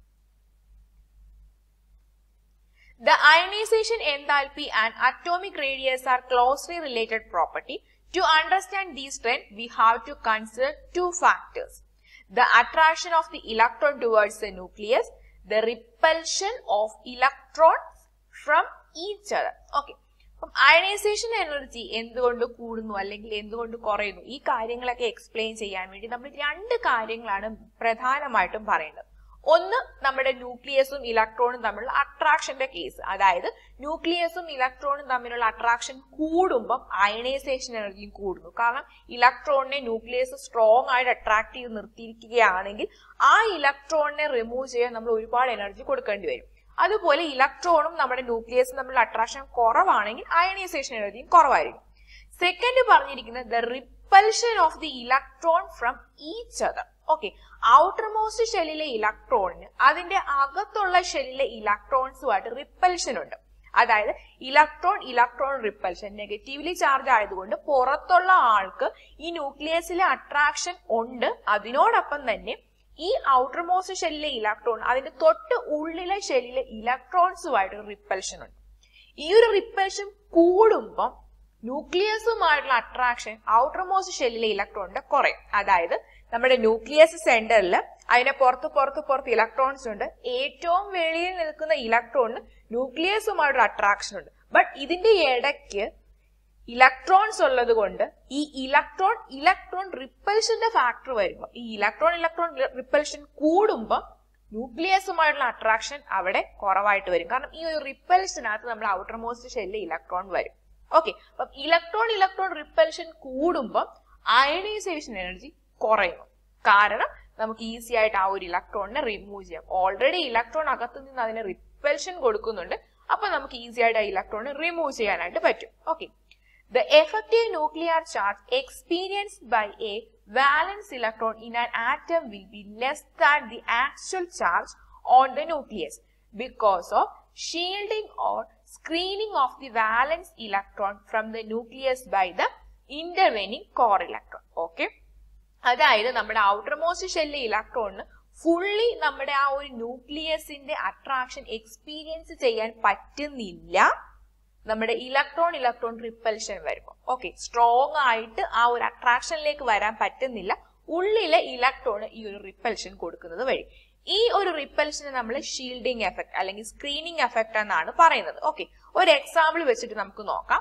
The ionization enthalpy and atomic radius are closely related property. To understand these trends, we have to consider two factors. The attraction of the electron towards the nucleus, the repulsion of electrons from each other. Okay. അപ്പം ionization energy എന്തുകൊണ്ട് കൂടുന്നു അല്ലെങ്കിൽ എന്തുകൊണ്ട് കുറയുന്നു ഈ കാര്യങ്ങളൊക്കെ explain ചെയ്യാൻ വേണ്ടി നമ്മൾ രണ്ട് കാര്യങ്ങളാണ് പ്രധാനമായിട്ടും പറയുന്നത് ഒന്ന് നമ്മുടെ ന്യൂക്ലിയസും ഇലക്ട്രോണും തമ്മിലുള്ള അട്രാക്ഷന്റെ കേസ് അതായത് ന്യൂക്ലിയസും ഇലക്ട്രോണും തമ്മിലുള്ള അട്രാക്ഷൻ കൂടുമ്പോൾ അയണൈസേഷൻ എനർജിയും കൂടുന്നു കാരണം ഇലക്ട്രോണിനെ ന്യൂക്ലിയസ് സ്ട്രോങ് ആയിട്ട് അട്രാക്ട് ചെയ്ത് നിർത്തിയിരിക്കുകയാണെങ്കിൽ ആ ഇലക്ട്രോണിനെ റിമൂവ് ചെയ്യാൻ നമ്മൾ ഒരുപാട് എനർജി കൊടുക്കേണ്ടി വരും അതുപോലെ ഇലക്ട്രോണും നമ്മുടെ ന്യൂക്ലിയസും തമ്മിലുള്ള അട്രാക്ഷൻ കുറവാണെങ്കിൽ അയണൈസേഷൻ എനർജിയും കുറവായിരിക്കും സെക്കൻഡ് പറഞ്ഞിരിക്കുന്നത് the repulsion of the electron from each other okay outer most ഷെല്ലിലെ ഇലക്ട്രോണിന് അതിന്റെ അകത്തുള്ള ഷെല്ലിലെ ഇലക്ട്രോൺസുമായിട്ട് റിപ്പൽഷൻ ഉണ്ട് അതായത് electron electron repulsion negatively charge ആയതുകൊണ്ട് പുറത്തുള്ള ആൾക്ക് ഈ ന്യൂക്ലിയസിലെ അട്രാക്ഷൻ ഉണ്ട് അതിനോടൊപ്പം തന്നെ ഈ ഔട്ടർ മോസ്റ്റ് ഷെല്ലിലെ ഇലക്ട്രോൺ അതിന്റെ തൊട്ട് ഉള്ളിലെ ഷെല്ലിലെ ഇലക്ട്രോൺസുമായിട്ട് റിപ്പൽഷൻ ഉണ്ട് ഈ ഒരു റിപ്പൽഷൻ കൂടുമ്പം ന്യൂക്ലിയസുമായിട്ടുള്ള അട്രാക്ഷൻ ഔട്ടർ മോസ്റ്റ് ഷെല്ലിലെ ഇലക്ട്രോണിന്റെ കുറയും അതായത് നമ്മുടെ ന്യൂക്ലിയസ് സെന്ററിൽ അതിനെ പുറത്ത് പുറത്ത് പുറത്ത് ഇലക്ട്രോൺസ് ഉണ്ട് ഏറ്റവും വെളിയിൽ നിൽക്കുന്ന ഇലക്ട്രോണിന് ന്യൂക്ലിയസുമായിട്ടുള്ള അട്രാക്ഷൻ ഉണ്ട് ബട്ട് ഇതിന്റെ ഇടയ്ക്ക് ഇലക്ട്രോൺസ് ഉള്ളത് കൊണ്ട് ഈ ഇലക്ട്രോൺ ഇലക്ട്രോൺ റിപ്പൽഷന്റെ ഫാക്ടർ വരുമ്പോൾ ഈ ഇലക്ട്രോൺ ഇലക്ട്രോൺ റിപ്പൽഷൻ കൂടുമ്പോൾ ന്യൂക്ലിയസുമായിട്ടുള്ള അട്രാക്ഷൻ അവിടെ കുറവായിട്ട് വരും കാരണം ഈ ഒരു റിപ്പൽഷനകത്ത് നമ്മൾ ഔട്ടർ മോസ്റ്റ് ഷെല്ലിൽ ഇലക്ട്രോൺ വരും ഓക്കെ അപ്പം ഇലക്ട്രോൺ ഇലക്ട്രോൺ റിപ്പൽഷൻ കൂടുമ്പോൾ അയണൈസേഷൻ എനർജി കുറയുന്നു കാരണം നമുക്ക് ഈസി ആയിട്ട് ആ ഒരു ഇലക്ട്രോണിനെ റിമൂവ് ചെയ്യാം ഓൾറെഡി ഇലക്ട്രോൺ അകത്തു നിന്ന് അതിന് റിപ്പൽഷൻ കൊടുക്കുന്നുണ്ട് അപ്പൊ നമുക്ക് ഈസി ആയിട്ട് ആ ഇലക്ട്രോണിനെ റിമൂവ് ചെയ്യാനായിട്ട് പറ്റും okay The effective nuclear charge experienced by a valence electron in an atom will be less than the actual charge on the nucleus because of shielding or screening of the valence electron from the nucleus by the intervening core electron. Okay. അതായത് നമ്മുടെ outer most ഷെല്ലിലെ ഇലക്ട്രോണിന് fully നമ്മുടെ ആ ഒരു ന്യൂക്ലിയസിന്റെ attraction experience ചെയ്യാൻ പറ്റുന്നില്ല നമ്മുടെ ഇലക്ട്രോൺ ഇലക്ട്രോൺ റിപ്പൽഷൻ വരുമ്പോൾ ഓക്കെ സ്ട്രോങ് ആയിട്ട് ആ ഒരു അട്രാക്ഷനിലേക്ക് വരാൻ പറ്റുന്നില്ല ഉള്ളിലെ ഇലക്ട്രോണ് ഈ ഒരു റിപ്പൽഷൻ കൊടുക്കുന്നത് വഴി ഈ ഒരു റിപ്പൽഷനെ നമ്മൾ ഷീൽഡിംഗ് എഫക്ട് അല്ലെങ്കിൽ സ്ക്രീനിങ് എഫക്ട് എന്നാണ് പറയുന്നത് ഓക്കെ ഒരു എക്സാമ്പിൾ വെച്ചിട്ട് നമുക്ക് നോക്കാം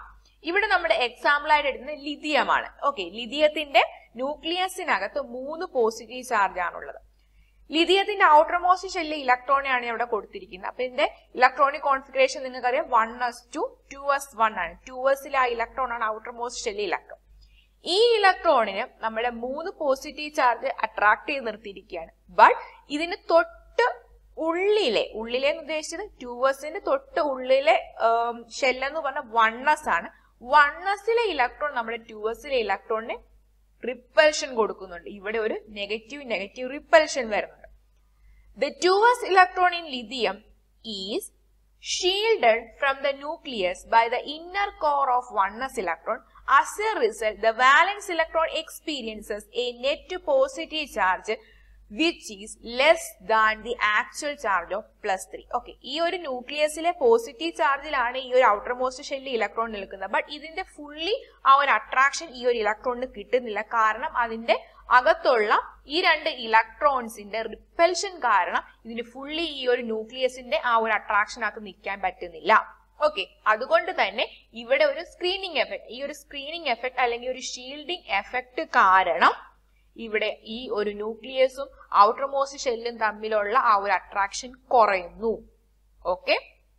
ഇവിടെ നമ്മുടെ എക്സാമ്പിൾ ആയിട്ട് എടുക്കുന്നത് ലിഥിയമാണ് ഓക്കെ ലിഥിയത്തിന്റെ ന്യൂക്ലിയസിനകത്ത് മൂന്ന് പോസിറ്റീവ് ചാർജ് ആണുള്ളത് ലിഥിയത്തിന്റെ ഔട്ടർ മോസ്റ്റ് ഷെല്ലിൽ ഇലക്ട്രോണിയാണ് ഇവിടെ കൊടുത്തിരിക്കുന്നത് അപ്പൊ ഇതിന്റെ ഇലക്ട്രോണിക് കോൺഫിഗറേഷൻ നിങ്ങൾക്കറിയാം one S two two s one ആണ് ടു എസിലെ ആ ഇലക്ട്രോൺ ആണ് ഔട്ടർ മോസ്റ്റ് ഷെല്ലിൽ ഇലക്ട്രോൺ ഈ ഇലക്ട്രോണിന് നമ്മുടെ മൂന്ന് പോസിറ്റീവ് ചാർജ് അട്രാക്ട് ചെയ്ത് നിർത്തിയിരിക്കുകയാണ് ബട്ട് ഇതിന് തൊട്ട് ഉള്ളിലെ ഉള്ളിലെ എന്ന് ഉദ്ദേശിച്ചത് ടു എസിന്റെ തൊട്ട് ഉള്ളിലെ ഷെല്ലെന്ന് പറഞ്ഞ വൺ എസ് ആണ് വൺ എസിലെ ഇലക്ട്രോൺ നമ്മുടെ ടു എസിലെ ഇലക്ട്രോണിന് റിപ്പൽഷൻ കൊടുക്കുന്നുണ്ട് ഇവിടെ ഒരു നെഗറ്റീവ് നെഗറ്റീവ് റിപ്പൽഷൻ വരുന്നുണ്ട് the two s electron in lithium is shielded from the nucleus by the inner core of 1s electron. As a result, the valence electron experiences a net positive charge which is less than the actual charge of plus 3. Okay ഈ ഒരു ന്യൂക്ലിയസിലെ positive ചാർജിലാണ് ഈ ഒരു outer most ഷെല്ലിൽ electron നിൽക്കുന്നത് but ഇതിന്റെ fully ആ ഒരു അട്രാക്ഷൻ ഈ ഒരു ഇലക്ട്രോണിന് കിട്ടുന്നില്ല കാരണം അതിന്റെ അകത്തുള്ള ഈ രണ്ട് ഇലക്ട്രോൺസിന്റെ റിപ്പൽഷൻ കാരണം ഇതിന് ഫുള്ളി ഈ ഒരു ന്യൂക്ലിയസിന്റെ ആ ഒരു അട്രാക്ഷനകത്ത് നിൽക്കാൻ പറ്റുന്നില്ല ഓക്കെ അതുകൊണ്ട് തന്നെ ഇവിടെ ഒരു സ്ക്രീനിങ് എഫക്ട് ഈ ഒരു സ്ക്രീനിങ് എഫക്ട് അല്ലെങ്കിൽ ഒരു ഷീൽഡിംഗ് എഫക്ട് കാരണം ഇവിടെ ഈ ഒരു ന്യൂക്ലിയസും ഔട്ടർ മോസ്റ്റ് ഷെല്ലും തമ്മിലുള്ള ആ ഒരു അട്രാക്ഷൻ കുറയുന്നു okay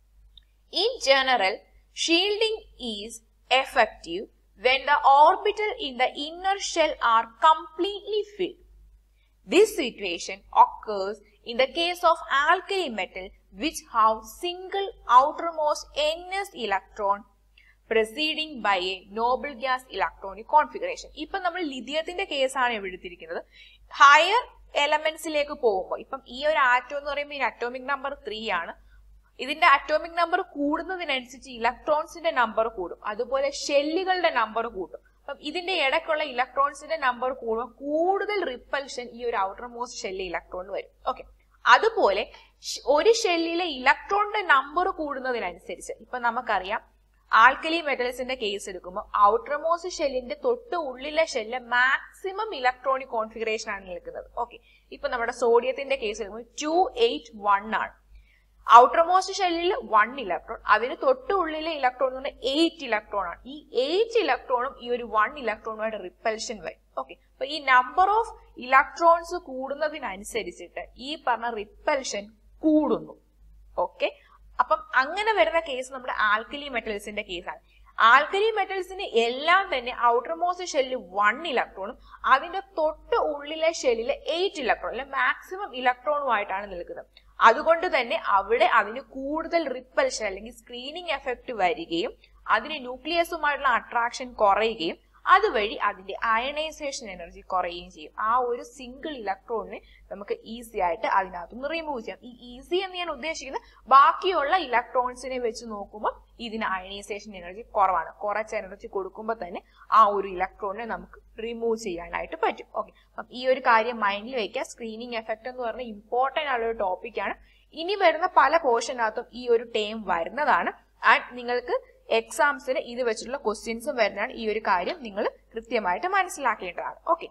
in general shielding is effective when the orbital in the inner shell are completely filled. This situation occurs in the case of alkali metal which have single outermost ns electron preceding by a noble gas electronic configuration. ഇപ്പം നമ്മൾ ലിഥിയത്തിന്റെ കേസാണ് ഇവിടെ എടുത്തിരിക്കുന്നത് higher എലമെന്റ്സിലേക്ക് പോകുമ്പോൾ ഇപ്പം ഈ ഒരു atom എന്ന് പറയുമ്പോൾ ഈ അറ്റോമിക് നമ്പർ ത്രീ ആണ് ഇതിന്റെ അറ്റോമിക് നമ്പർ കൂടുന്നതിനനുസരിച്ച് ഇലക്ട്രോൺസിന്റെ നമ്പർ കൂടും അതുപോലെ ഷെല്ലുകളുടെ നമ്പർ കൂട്ടും അപ്പം ഇതിന്റെ ഇടയ്ക്കുള്ള ഇലക്ട്രോൺസിന്റെ നമ്പർ കൂടുമ്പോൾ കൂടുതൽ റിപ്പൽഷൻ ഈ ഒരു ഔട്ടർ മോസ്റ്റ് ഷെല്ലിൽ ഇലക്ട്രോൺ വരും ഓക്കെ അതുപോലെ ഒരു ഷെല്ലിലെ ഇലക്ട്രോണിന്റെ നമ്പർ കൂടുന്നതിനനുസരിച്ച് ഇപ്പൊ നമുക്കറിയാം ആൽക്കലി മെറ്റൽസിന്റെ കേസ് എടുക്കുമ്പോൾ ഔട്ടർ മോസ്റ്റ് ഷെല്ലിന്റെ തൊട്ട് ഉള്ളിലെ ഷെല്ല് മാക്സിമം ഇലക്ട്രോണിക് കോൺഫിഗറേഷൻ ആണ് നിൽക്കുന്നത് ഓക്കെ ഇപ്പൊ നമ്മുടെ സോഡിയത്തിന്റെ കേസ് എടുക്കുമ്പോൾ ടു എയ്റ്റ് വൺ ആണ് ഔട്ടർ മോസ്റ്റ് ഷെല്ലിൽ വൺ ഇലക്ട്രോൺ അതിന് തൊട്ട് ഉള്ളിലെ ഇലക്ട്രോൺ എന്ന് പറഞ്ഞാൽ എയ്റ്റ് ഇലക്ട്രോൺ ആണ് ഈ എയ്റ്റ് ഇലക്ട്രോണും ഈ ഒരു വൺ ഇലക്ട്രോണുമായിട്ട് റിപ്പൽഷൻ വരും ഓക്കെ അപ്പൊ ഈ നമ്പർ ഓഫ് ഇലക്ട്രോൺസ് കൂടുന്നതിനനുസരിച്ചിട്ട് ഈ പറഞ്ഞ റിപ്പൽഷൻ കൂടുന്നു ഓക്കെ അപ്പം അങ്ങനെ വരുന്ന കേസ് നമ്മുടെ ആൽക്കലി മെറ്റൽസിന്റെ കേസാണ് ആൽക്കലി മെറ്റൽസിന് എല്ലാം തന്നെ ഔട്ടർ മോസ്റ്റ് ഷെല്ലിൽ വൺ ഇലക്ട്രോണും അതിന്റെ തൊട്ട് ഉള്ളിലെ ഷെല്ലിൽ എയ്റ്റ് ഇലക്ട്രോൺ അല്ലെ മാക്സിമം ഇലക്ട്രോണുമായിട്ടാണ് നിൽക്കുന്നത് അതുകൊണ്ട് തന്നെ അവിടെ അതിന് കൂടുതൽ റിപ്പൽഷൻ അല്ലെങ്കിൽ സ്ക്രീനിങ് എഫക്റ്റ് വരികയും അതിന് ന്യൂക്ലിയസുമായിട്ടുള്ള അട്രാക്ഷൻ കുറയുകയും അതുവഴി അതിന്റെ അയണൈസേഷൻ എനർജി കുറയുകയും ചെയ്യും ആ ഒരു സിംഗിൾ ഇലക്ട്രോണിനെ നമുക്ക് ഈസി ആയിട്ട് അതിനകത്തുനിന്ന് റിമൂവ് ചെയ്യാം ഈ ഈസി എന്ന് ഞാൻ ഉദ്ദേശിക്കുന്നത് ബാക്കിയുള്ള ഇലക്ട്രോൺസിനെ വെച്ച് നോക്കുമ്പോൾ ഇതിന് അയണൈസേഷൻ എനർജി കുറവാണ് കുറച്ച് എനർജി കൊടുക്കുമ്പോൾ തന്നെ ആ ഒരു ഇലക്ട്രോണിനെ നമുക്ക് റിമൂവ് ചെയ്യാനായിട്ട് പറ്റും ഓക്കെ അപ്പം ഈ ഒരു കാര്യം മൈൻഡിൽ വെക്കുക സ്ക്രീനിങ് എഫക്ട് എന്ന് പറഞ്ഞ ഇമ്പോർട്ടന്റ് ആയ ഒരു ടോപ്പിക്കാണ് ഇനി വരുന്ന പല പോർഷനകത്തും ഈ ഒരു ടേം വരുന്നതാണ് ആൻഡ് നിങ്ങൾക്ക് എക്സാംസിന് ഇത് വെച്ചിട്ടുള്ള ക്വസ്റ്റ്യൻസും വരുന്നതാണ് ഈ ഒരു കാര്യം നിങ്ങൾ കൃത്യമായിട്ട് മനസ്സിലാക്കേണ്ടതാണ് ഓക്കെ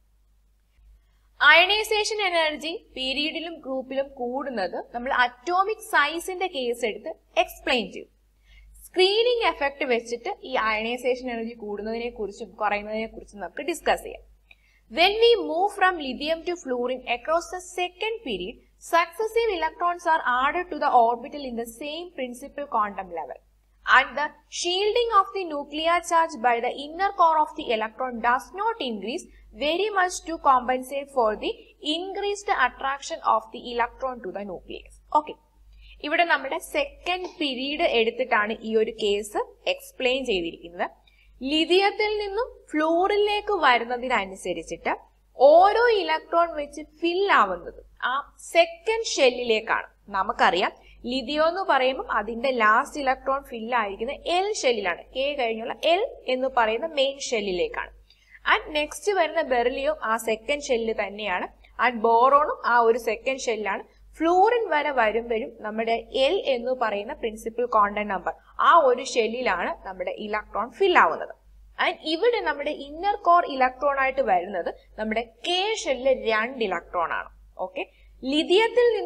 അയണൈസേഷൻ എനർജി പീരീഡിലും ഗ്രൂപ്പിലും കൂടുന്നത് നമ്മൾ അറ്റോമിക് സൈസിന്റെ കേസ് എടുത്ത് എക്സ്പ്ലെയിൻ ചെയ്യും സ്ക്രീനിങ് എഫക്ട് വെച്ചിട്ട് ഈ അയണൈസേഷൻ എനർജി കൂടുന്നതിനെ കുറിച്ചും കുറയുന്നതിനെ കുറിച്ചും നമുക്ക് ഡിസ്കസ് ചെയ്യാം when we move from lithium to fluorine across the second period successive electrons are added to the orbital in the same principal quantum level and the shielding of the nuclear charge by the inner core of the electron does not increase very much to compensate for the increased attraction of the electron to the nucleus. Okay. ഇവിടെ നമ്മുടെ second period എടുത്തിട്ടാണ് ഈ ഒരു case explain ചെയ്തിരിക്കുന്നത് ലിഥിയത്തിൽ നിന്നും ഫ്ലൂറിലേക്ക് വരുന്നതിനനുസരിച്ചിട്ട് ഓരോ electron വെച്ച് ഫിൽ ആവുന്നത് ആ സെക്കൻഡ് ഷെല്ലിലേക്കാണ് നമുക്കറിയാം ലിഥിയോ എന്ന് പറയുമ്പോൾ അതിന്റെ ലാസ്റ്റ് ഇലക്ട്രോൺ ഫിൽ ആയിരിക്കുന്ന എൽ ഷെല്ലിലാണ് കെ കഴിഞ്ഞുള്ള എൽ എന്ന് പറയുന്ന മെയിൻ ഷെല്ലിലേക്കാണ് ആൻഡ് നെക്സ്റ്റ് വരുന്ന ബെറിലിയോ ആ സെക്കൻഡ് ഷെല്ല് തന്നെയാണ് ആൻഡ് ബോറോണും ആ ഒരു സെക്കൻഡ് ഷെല്ലാണ് ഫ്ലൂറിൻ വരെ വരുമ്പോഴും നമ്മുടെ എൽ എന്ന് പറയുന്ന പ്രിൻസിപ്പൽ കോണ്ടന്റ് നമ്പർ ആ ഒരു ഷെല്ലിലാണ് നമ്മുടെ ഇലക്ട്രോൺ ഫിൽ ആവുന്നത് ആൻഡ് ഇവിടെ നമ്മുടെ ഇന്നർ കോർ ഇലക്ട്രോൺ ആയിട്ട് വരുന്നത് നമ്മുടെ കെ ഷെല്ലിലെ രണ്ട് ഇലക്ട്രോൺ ആണ് ഓക്കെ ലിഥിയത്തിൽ നിന്നും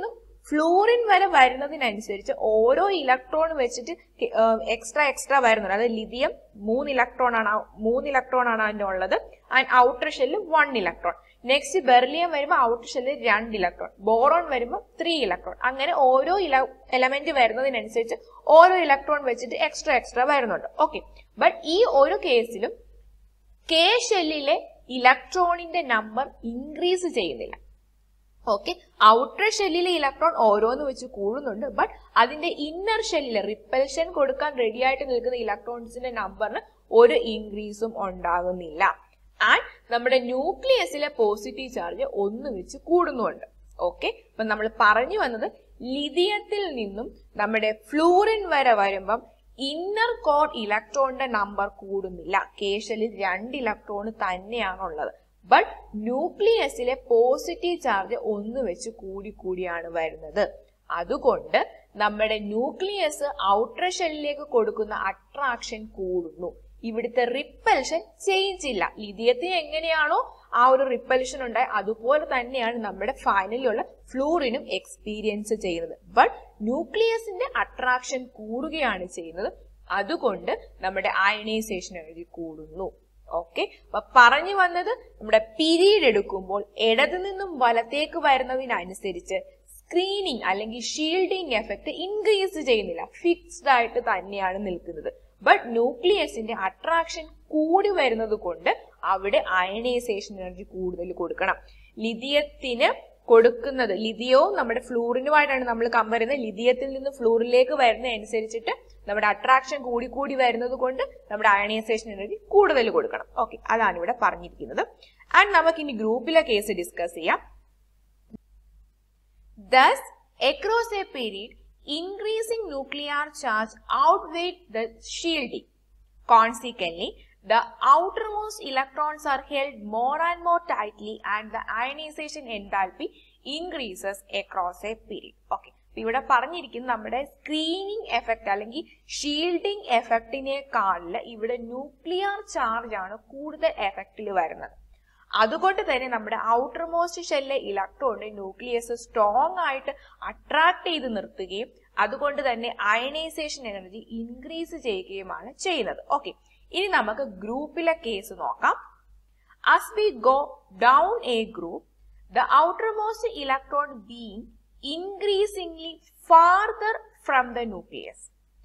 ഫ്ലൂറിൻ വരെ വരുന്നതിനനുസരിച്ച് ഓരോ ഇലക്ട്രോൺ വെച്ചിട്ട് എക്സ്ട്രാ എക്സ്ട്രാ വരുന്നുണ്ട് അതായത് ലിഥിയം മൂന്ന് ഇലക്ട്രോൺ ആണ് ആ- മൂന്ന് ഇലക്ട്രോൺ ആണ് അതിന്റെ ഉള്ളത് ആൻഡ് ഔട്ടർ ഷെല്ലിൽ വൺ ഇലക്ട്രോൺ നെക്സ്റ്റ് ബെർലിയം വരുമ്പോൾ ഔട്ടർ ഷെല്ലിൽ രണ്ട് ഇലക്ട്രോൺ ബോറോൺ വരുമ്പോൾ ത്രീ ഇലക്ട്രോൺ അങ്ങനെ ഓരോ ഇല എലമെന്റ് വരുന്നതിനനുസരിച്ച് ഓരോ ഇലക്ട്രോൺ വെച്ചിട്ട് എക്സ്ട്രാ എക്സ്ട്രാ വരുന്നുണ്ട് ഓക്കെ ബട്ട് ഈ ഒരു കേസിലും കെ ഷെല്ലിലെ ഇലക്ട്രോണിന്റെ നമ്പർ ഇൻക്രീസ് ചെയ്യുന്നില്ല ഓക്കെ ഔട്ടർ ഷെല്ലിലെ ഇലക്ട്രോൺ ഓരോന്ന് വെച്ച് കൂടുന്നുണ്ട് ബട്ട് അതിന്റെ ഇന്നർ ഷെല്ലിലെ റിപ്പൽഷൻ കൊടുക്കാൻ റെഡി ആയിട്ട് നിൽക്കുന്ന ഇലക്ട്രോൺസിന്റെ നമ്പറിന് ഒരു ഇൻക്രീസും ഉണ്ടാകുന്നില്ല ആൻഡ് നമ്മുടെ ന്യൂക്ലിയസിലെ പോസിറ്റീവ് ചാർജ് ഒന്ന് വെച്ച് കൂടുന്നുണ്ട് ഓക്കെ അപ്പൊ നമ്മൾ പറഞ്ഞു വന്നത് ലിഥിയത്തിൽ നിന്നും നമ്മുടെ ഫ്ലൂറിൻ വരെ വരുമ്പം ഇന്നർ കോർ ഇലക്ട്രോണിന്റെ നമ്പർ കൂടുന്നില്ല കേശലിൽ രണ്ട് ഇലക്ട്രോൺ തന്നെയാണുള്ളത് ബട്ട് ന്യൂക്ലിയസിലെ പോസിറ്റീവ് ചാർജ് ഒന്ന് വെച്ച് കൂടി കൂടിയാണ് വരുന്നത് അതുകൊണ്ട് നമ്മുടെ ന്യൂക്ലിയസ് ഔട്ടർ ഷെല്ലിലേക്ക് കൊടുക്കുന്ന അട്രാക്ഷൻ കൂടുന്നു ഇവിടുത്തെ റിപ്പൽഷൻ ചേഞ്ച് ഇല്ല ലിഥിയത്തിന് എങ്ങനെയാണോ ആ ഒരു റിപ്പൽഷൻ ഉണ്ടായി അതുപോലെ തന്നെയാണ് നമ്മുടെ ഫൈനലിലുള്ള ഫ്ലൂറിനും എക്സ്പീരിയൻസ് ചെയ്യുന്നത് ബട്ട് ന്യൂക്ലിയസിന്റെ അട്രാക്ഷൻ കൂടുകയാണ് ചെയ്യുന്നത് അതുകൊണ്ട് നമ്മുടെ അയണൈസേഷൻ എനർജി കൂടുന്നു ഓക്കെ അപ്പൊ പറഞ്ഞു വന്നത് നമ്മുടെ പീരീഡ് എടുക്കുമ്പോൾ ഇടതു നിന്നും വലത്തേക്ക് വരുന്നതിനനുസരിച്ച് സ്ക്രീനിങ് അല്ലെങ്കിൽ ഷീൽഡിങ് എഫക്ട് ഇൻക്രീസ് ചെയ്യുന്നില്ല ഫിക്സ്ഡ് ആയിട്ട് തന്നെയാണ് നിൽക്കുന്നത് ബട്ട് ന്യൂക്ലിയസിന്റെ അട്രാക്ഷൻ കൂടി വരുന്നത് കൊണ്ട് അവിടെ അയണൈസേഷൻ എനർജി കൂടുതൽ കൊടുക്കണം ലിഥിയത്തിന് കൊടുക്കുന്നത് ലിഥിയവും നമ്മുടെ ഫ്ലൂറിനുമായിട്ടാണ് നമ്മൾ കമ്പയർ ചെയ്യുന്നത് ലിഥിയത്തിൽ നിന്ന് ഫ്ലൂറിലേക്ക് വരുന്ന അനുസരിച്ചിട്ട് നമ്മുടെ അട്രാക്ഷൻ കൂടി കൂടി വരുന്നത് കൊണ്ട് നമ്മുടെ അയണൈസേഷൻ എനർജി കൂടുതൽ കൊടുക്കണം ഓക്കെ അതാണ് ഇവിടെ പറഞ്ഞിരിക്കുന്നത് ആൻഡ് നമുക്ക് ഇനി ഗ്രൂപ്പിലെ കേസ് ഡിസ്കസ് ചെയ്യാം Thus, across a period, increasing nuclear charge outweighed the shielding. Consequently, the outermost electrons are held more and more tightly and the ionization enthalpy increases across a period. Okay. ഇവിടെ പറഞ്ഞിരിക്കുന്നത് നമ്മുടെ screening effect അല്ലെങ്കിൽ shielding എഫക്റ്റിനേക്കാളിൽ ഇവിടെ nuclear charge ആണ് കൂടുതൽ എഫക്റ്റിൽ വരുന്നത് അതുകൊണ്ട് തന്നെ നമ്മുടെ ഔട്ടർ മോസ്റ്റ് ഷെല്ലിലെ ഇലക്ട്രോണിന്റെ ന്യൂക്ലിയസ് സ്ട്രോങ് ആയിട്ട് അട്രാക്ട് ചെയ്ത് നിർത്തുകയും അതുകൊണ്ട് തന്നെ അയണൈസേഷൻ എനർജി ഇൻക്രീസ് ചെയ്യുകയുമാണ് ചെയ്യുന്നത് ഓക്കെ ഇനി നമുക്ക് ഗ്രൂപ്പിലെ കേസ് നോക്കാം as we go down a group the outermost electron being increasingly farther from the nucleus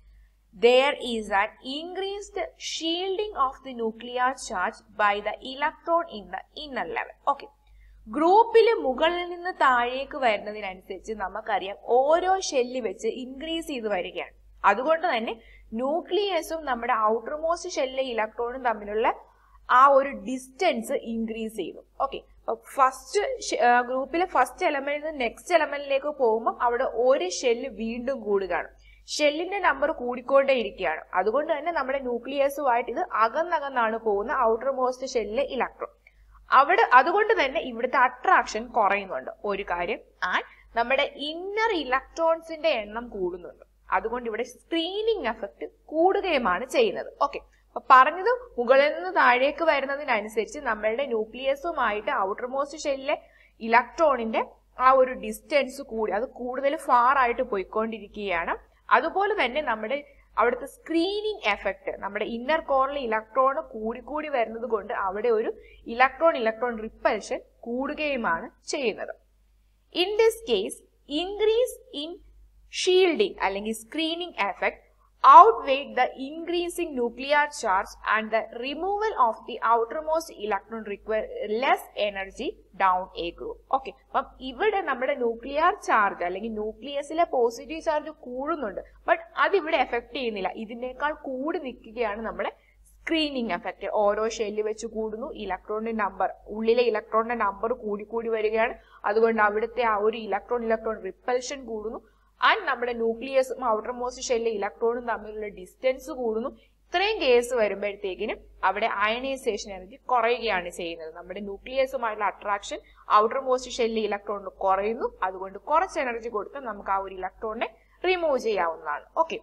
there is an increased shielding of the nuclear charge by the electron in the inner level. Okay. ഗ്രൂപ്പിൽ മുകളിൽ നിന്ന് താഴേക്ക് വരുന്നതിനനുസരിച്ച് നമുക്കറിയാം ഓരോ shell വെച്ച് increase ചെയ്ത് വരികയാണ് അതുകൊണ്ട് തന്നെ ന്യൂക്ലിയസും നമ്മുടെ ഔട്ടർമോസ്റ്റ് ഷെല്ലിലെ ഇലക്ട്രോണും തമ്മിലുള്ള ആ ഒരു ഡിസ്റ്റൻസ് ഇൻക്രീസ് ചെയ്യുന്നു ഓക്കെ ഫസ്റ്റ് ഗ്രൂപ്പിലെ ഫസ്റ്റ് എലമെന്റിൽ നെക്സ്റ്റ് എലമെന്റിലേക്ക് പോകുമ്പോൾ അവിടെ ഒരു ഷെല്ല് വീണ്ടും കൂടുകയാണ് ഷെല്ലിന്റെ നമ്പർ കൂടിക്കൊണ്ടേ ഇരിക്കുകയാണ് അതുകൊണ്ട് തന്നെ നമ്മുടെ ന്യൂക്ലിയസുമായിട്ട് ഇത് അകന്നകന്നാണ് പോകുന്ന ഔട്ടർ മോസ്റ്റ് ഷെല്ലിലെ ഇലക്ട്രോൺ അവിടെ അതുകൊണ്ട് തന്നെ ഇവിടുത്തെ അട്രാക്ഷൻ കുറയുന്നുണ്ട് ഒരു കാര്യം ആൻഡ് നമ്മുടെ ഇന്നർ ഇലക്ട്രോൺസിന്റെ എണ്ണം കൂടുന്നുണ്ട് അതുകൊണ്ട് ഇവിടെ സ്ക്രീനിങ് എഫക്ട് കൂടുകയുമാണ് ചെയ്യുന്നത് ഓക്കെ അപ്പൊ പറഞ്ഞത് മുകളിൽ നിന്ന് താഴേക്ക് വരുന്നതിനനുസരിച്ച് നമ്മളുടെ ന്യൂക്ലിയസുമായിട്ട് ഔട്ടർ മോസ്റ്റ് ഷെല്ലിലെ ഇലക്ട്രോണിന്റെ ആ ഒരു ഡിസ്റ്റൻസ് കൂടി അത് കൂടുതൽ ഫാർ ആയിട്ട് പോയിക്കൊണ്ടിരിക്കുകയാണ് അതുപോലെ തന്നെ നമ്മുടെ അവിടുത്തെ സ്ക്രീനിങ് എഫക്ട് നമ്മുടെ ഇന്നർ കോറിലെ ഇലക്ട്രോൺ കൂടിക്കൂടി വരുന്നത് കൊണ്ട് അവിടെ ഒരു ഇലക്ട്രോൺ ഇലക്ട്രോൺ റിപ്പൽഷൻ കൂടുകയുമാണ് ചെയ്യുന്നത് in this case increase in shielding അല്ലെങ്കിൽ screening effect outweighed the increasing nuclear charge and the removal of the outermost electron require less energy down a group. Okay അപ്പം ഇവിടെ നമ്മുടെ ന്യൂക്ലിയർ ചാർജ് അല്ലെങ്കിൽ ന്യൂക്ലിയസിലെ positive charge കൂടുന്നുണ്ട് but അതിവിടെ effect ചെയ്യുന്നില്ല ഇതിനേക്കാൾ കൂടി നിൽക്കുകയാണ് നമ്മുടെ സ്ക്രീനിങ് എഫക്ട് ഓരോ ഷെല്ല് വെച്ച് കൂടുന്നു ഇലക്ട്രോണിന്റെ നമ്പർ ഉള്ളിലെ ഇലക്ട്രോണിന്റെ നമ്പർ കൂടി കൂടി വരികയാണ് അതുകൊണ്ട് അവിടുത്തെ ആ ഒരു ഇലക്ട്രോൺ ഇലക്ട്രോൺ റിപ്പൽഷൻ കൂടുന്നു ആൻഡ് നമ്മുടെ ന്യൂക്ലിയസും ഔട്ടർ മോസ്റ്റ് ഷെല്ലിലെ ഇലക്ട്രോണും തമ്മിലുള്ള ഡിസ്റ്റൻസ് കൂടുന്നു ഇത്രയും കേസ് വരുമ്പോഴത്തേക്കിനും അവിടെ അയണൈസേഷൻ എനർജി കുറയുകയാണ് ചെയ്യുന്നത് നമ്മുടെ ന്യൂക്ലിയസുമായിട്ടുള്ള അട്രാക്ഷൻ ഔട്ടർ മോസ്റ്റ് ഷെല്ലിലെ ഇലക്ട്രോണിന് കുറയുന്നു അതുകൊണ്ട് കുറച്ച് എനർജി കൊടുത്ത് നമുക്ക് ആ ഒരു ഇലക്ട്രോണിനെ റിമൂവ് ചെയ്യാവുന്നതാണ് okay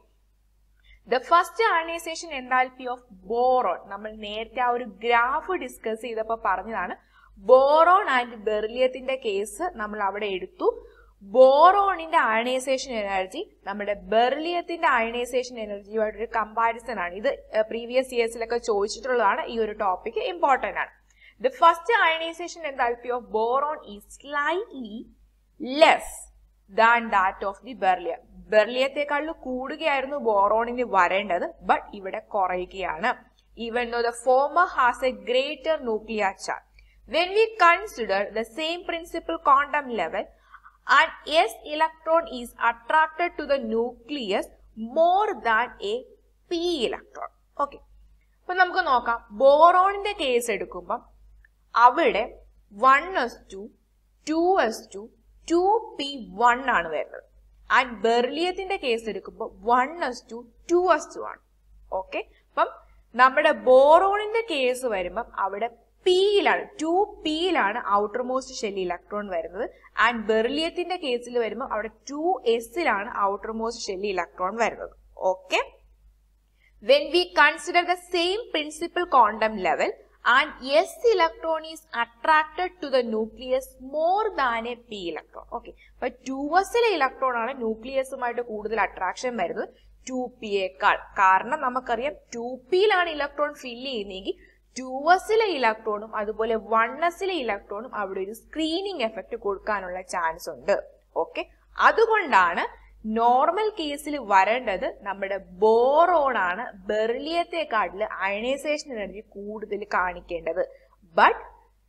the first ionization enthalpy of boron നമ്മൾ നേരത്തെ ആ ഒരു ഗ്രാഫ് ഡിസ്കസ് ചെയ്തപ്പോൾ പറഞ്ഞതാണ് ബോറോൺ ആൻഡ് ബെർലിയത്തിന്റെ കേസ് നമ്മൾ അവിടെ എടുത്തു ബോറോണിന്റെ അയണൈസേഷൻ എനർജി നമ്മുടെ ബെർലിയത്തിന്റെ അയണൈസേഷൻ എനർജിയുമായിട്ട് ഒരു കമ്പാരിസൺ ആണ് ഇത് പ്രീവിയസ് ഇയേഴ്സിലൊക്കെ ചോദിച്ചിട്ടുള്ളതാണ് ഈ ഒരു ടോപ്പിക് ഇമ്പോർട്ടന്റ് ആണ് the first ionisation enthalpy of boron is slightly less than that of the beryllium ബെർലിയത്തെക്കാളും കൂടുകയായിരുന്നു ബോറോണിന് വരേണ്ടത് ബട്ട് ഇവിടെ കുറയുകയാണ് even though the former has a greater nuclear charge when we consider the same principal quantum level and s electron is attracted to the nucleus more than a p electron okay അപ്പൊ നമുക്ക് നോക്കാം ബോറോണിന്റെ case എടുക്കുമ്പോൾ അവിടെ one S two two S two two p one ആണ് വരുന്നത് and ബെർലിയത്തിന്റെ case എടുക്കുമ്പോൾ one S two two S two ആണ് ഓക്കെ അപ്പം നമ്മുടെ ബോറോണിന്റെ കേസ് വരുമ്പം അവിടെ പിയിലാണ് ടു പിയിലാണ് ഔട്ടർ മോസ്റ്റ് ഷെൽ ഇലക്ട്രോൺ വരുന്നത് ആൻഡ് ബെർലിയത്തിന്റെ കേസിൽ വരുമ്പോൾ അവിടെ ടു എസിലാണ് ഔട്ടർ മോസ്റ്റ് ഷെൽ ഇലക്ട്രോൺ വരുന്നത് okay when we consider the same principal quantum level and s electron is attracted to the nucleus more than a p electron okay അപ്പൊ to എസിലെ electron ആണ് ന്യൂക്ലിയസുമായിട്ട് കൂടുതൽ അട്രാക്ഷൻ വരുന്നത് two പിയേക്കാൾ കാരണം നമുക്കറിയാം ടു പിയിലാണ് ഇലക്ട്രോൺ ഫില്ല് ചെയ്യുന്നതെങ്കിൽ ടു എസിലെ ഇലക്ട്രോണും അതുപോലെ വൺ എസിലെ ഇലക്ട്രോണും അവിടെ ഒരു സ്ക്രീനിങ് എഫക്ട് കൊടുക്കാനുള്ള ചാൻസ് ഉണ്ട് ഓക്കെ അതുകൊണ്ടാണ് നോർമൽ കേസിൽ വരേണ്ടത് നമ്മുടെ ബോറോൺ ആണ് ബെർലിയത്തെക്കാട്ടിൽ അയണൈസേഷൻ എനർജി കൂടുതൽ കാണിക്കേണ്ടത് ബട്ട്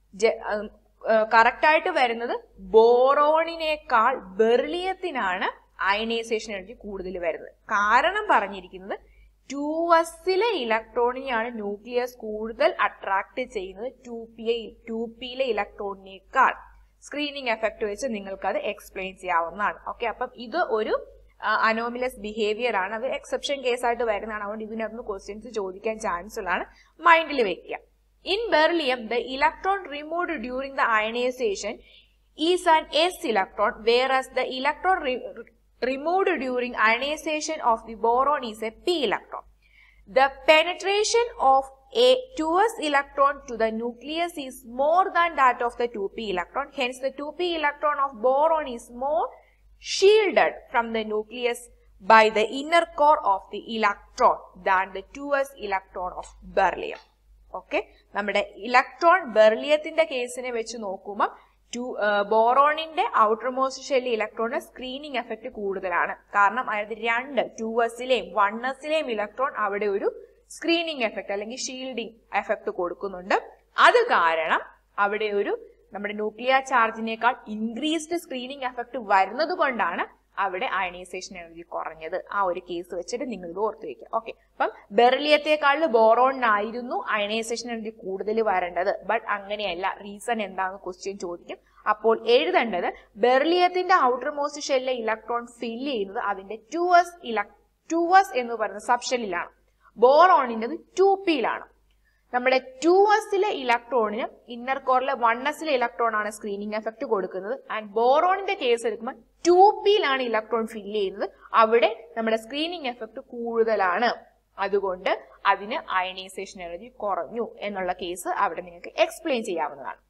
കറക്റ്റ് ആയിട്ട് വരുന്നത് ബോറോണിനേക്കാൾ ബെർലിയത്തിനാണ് അയണൈസേഷൻ എനർജി കൂടുതൽ വരുന്നത് കാരണം പറഞ്ഞിരിക്കുന്നത് ടു എസിലെ ഇലക്ട്രോണിനെയാണ് ന്യൂക്ലിയസ് കൂടുതൽ അട്രാക്ട് ചെയ്യുന്നത് ടു പി ടു പിയിലെ ഇലക്ട്രോണിനേക്കാൾ സ്ക്രീനിങ് എഫക്ട് വെച്ച് നിങ്ങൾക്ക് അത് എക്സ്പ്ലെയിൻ ചെയ്യാവുന്നതാണ് ഓക്കെ അപ്പം ഇത് ഒരു അനോമിലസ് ബിഹേവിയർ ആണ് അത് എക്സെപ്ഷൻ കേസ് ആയിട്ട് വരുന്നതാണ് അതുകൊണ്ട് ഇതിനകത്ത് ക്വസ്റ്റ്യൻസ് ചോദിക്കാൻ ചാൻസ് ഉള്ളതാണ് മൈൻഡിൽ വെക്കുക in beryllium the electron removed during the ionization is an s electron whereas the electron removed during ionization of the boron is a p electron. The penetration of a 2s electron to the nucleus is more than that of the 2p electron. Hence, the 2p electron of boron is more shielded from the nucleus by the inner core of the electron than the 2s electron of beryllium. Okay നമ്മുടെ electron ബെർലിയത്തിന്റെ കേസിനെ വെച്ച് നോക്കുമ്പോൾ to ബോറോണിന്റെ outer most ഷെല്ലിൽ ഇലക്ട്രോണിന്റെ screening effect കൂടുതലാണ് കാരണം അതായത് രണ്ട് ടു എസിലെയും വൺ എസിലെയും ഇലക്ട്രോൺ അവിടെ ഒരു സ്ക്രീനിങ് എഫക്ട് അല്ലെങ്കിൽ ഷീൽഡിംഗ് എഫക്ട് കൊടുക്കുന്നുണ്ട് അത് കാരണം അവിടെ ഒരു നമ്മുടെ ന്യൂക്ലിയർ ചാർജിനേക്കാൾ ഇൻക്രീസ്ഡ് സ്ക്രീനിങ് എഫക്ട് വരുന്നത് കൊണ്ടാണ് അവിടെ അയണൈസേഷൻ എനർജി കുറഞ്ഞത് ആ ഒരു കേസ് വെച്ചിട്ട് നിങ്ങൾ ഇത് ഓർത്ത് വയ്ക്കുക ഓക്കെ അപ്പം ബെർലിയത്തെക്കാൾ ബോറോണിനായിരുന്നു അയണൈസേഷൻ എനർജി കൂടുതൽ വരേണ്ടത് ബട്ട് അങ്ങനെയല്ല റീസൺ എന്താണെന്ന് ക്വസ്റ്റ്യൻ ചോദിക്കും അപ്പോൾ എഴുതേണ്ടത് ബെർലിയത്തിന്റെ ഔട്ടർ മോസ്റ്റ് ഷെല്ലിലെ ഇലക്ട്രോൺ ഫില്ല് ചെയ്യുന്നത് അതിന്റെ ടു എസ് ഇല ടു എസ് എന്ന് പറയുന്ന സബ്ഷെല്ലിലാണ് ബോറോണിൻ്റെത് ടു പിയിലാണ് നമ്മുടെ ടു എസിലെ ഇലക്ട്രോണിന് ഇന്നർ കോറിലെ വൺ എസിലെ ഇലക്ട്രോൺ ആണ് സ്ക്രീനിങ് എഫക്ട് കൊടുക്കുന്നത് ആൻഡ് ബോറോണിന്റെ കേസ് എടുക്കുമ്പോൾ ടു പിയിലാണ് ഇലക്ട്രോൺ ഫില്ല് ചെയ്യുന്നത് അവിടെ നമ്മുടെ സ്ക്രീനിങ് എഫക്ട് കൂടുതലാണ് അതുകൊണ്ട് അതിന് അയണൈസേഷൻ എനർജി കുറഞ്ഞു എന്നുള്ള കേസ് അവിടെ നിങ്ങൾക്ക് എക്സ്പ്ലെയിൻ ചെയ്യാവുന്നതാണ്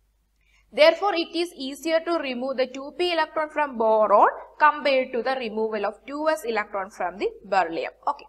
Therefore, it is easier to remove the 2p electron from boron compared to the removal of 2s electron from the beryllium. Okay.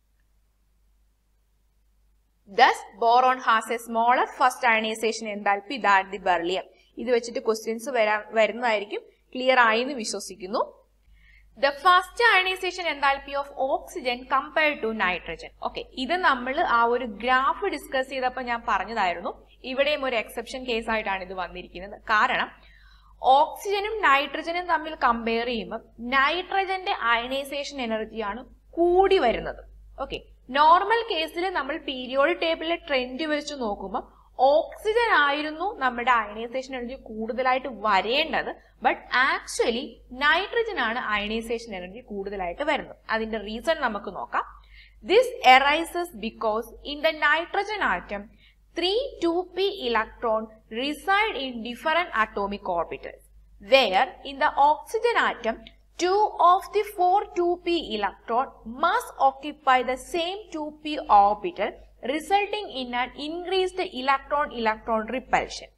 Thus, boron has a smaller first ionization enthalpy than the beryllium. ഇത് വെച്ചിട്ട് questions വരാൻ വരുന്നതായിരിക്കും clear ആയി എന്ന് വിശ്വസിക്കുന്നു the first ionisation enthalpy of oxygen compared to nitrogen okay ഇത് നമ്മൾ ആ ഒരു ഗ്രാഫ് ഡിസ്കസ് ചെയ്തപ്പോൾ ഞാൻ പറഞ്ഞതായിരുന്നു ഇവിടെയും ഒരു എക്സെപ്ഷൻ കേസ് ആയിട്ടാണ് ഇത് വന്നിരിക്കുന്നത് കാരണം ഓക്സിജനും നൈട്രജനും തമ്മിൽ കമ്പയർ ചെയ്യുമ്പോൾ നൈട്രജന്റെ അയണൈസേഷൻ എനർജിയാണ് കൂടി വരുന്നത് ഓക്കെ നോർമൽ കേസിൽ നമ്മൾ പീരിയോഡിക് ടേബിളിലെ ട്രെൻഡ് വെച്ച് നോക്കുമ്പോൾ ഓക്സിജൻ ആയിരുന്നു നമ്മുടെ അയണൈസേഷൻ എനർജി കൂടുതലായിട്ട് വരേണ്ടത് ബട്ട് ആക്ച്വലി നൈട്രജൻ ആണ് അയണൈസേഷൻ എനർജി കൂടുതലായിട്ട് വരുന്നത് അതിന്റെ റീസൺ നമുക്ക് നോക്കാം this arises because in the nitrogen atom three two P electron reside in different atomic orbitals where in the oxygen atom, two of the four 2p electron must occupy the same 2p orbital resulting in an increased electron-electron repulsion.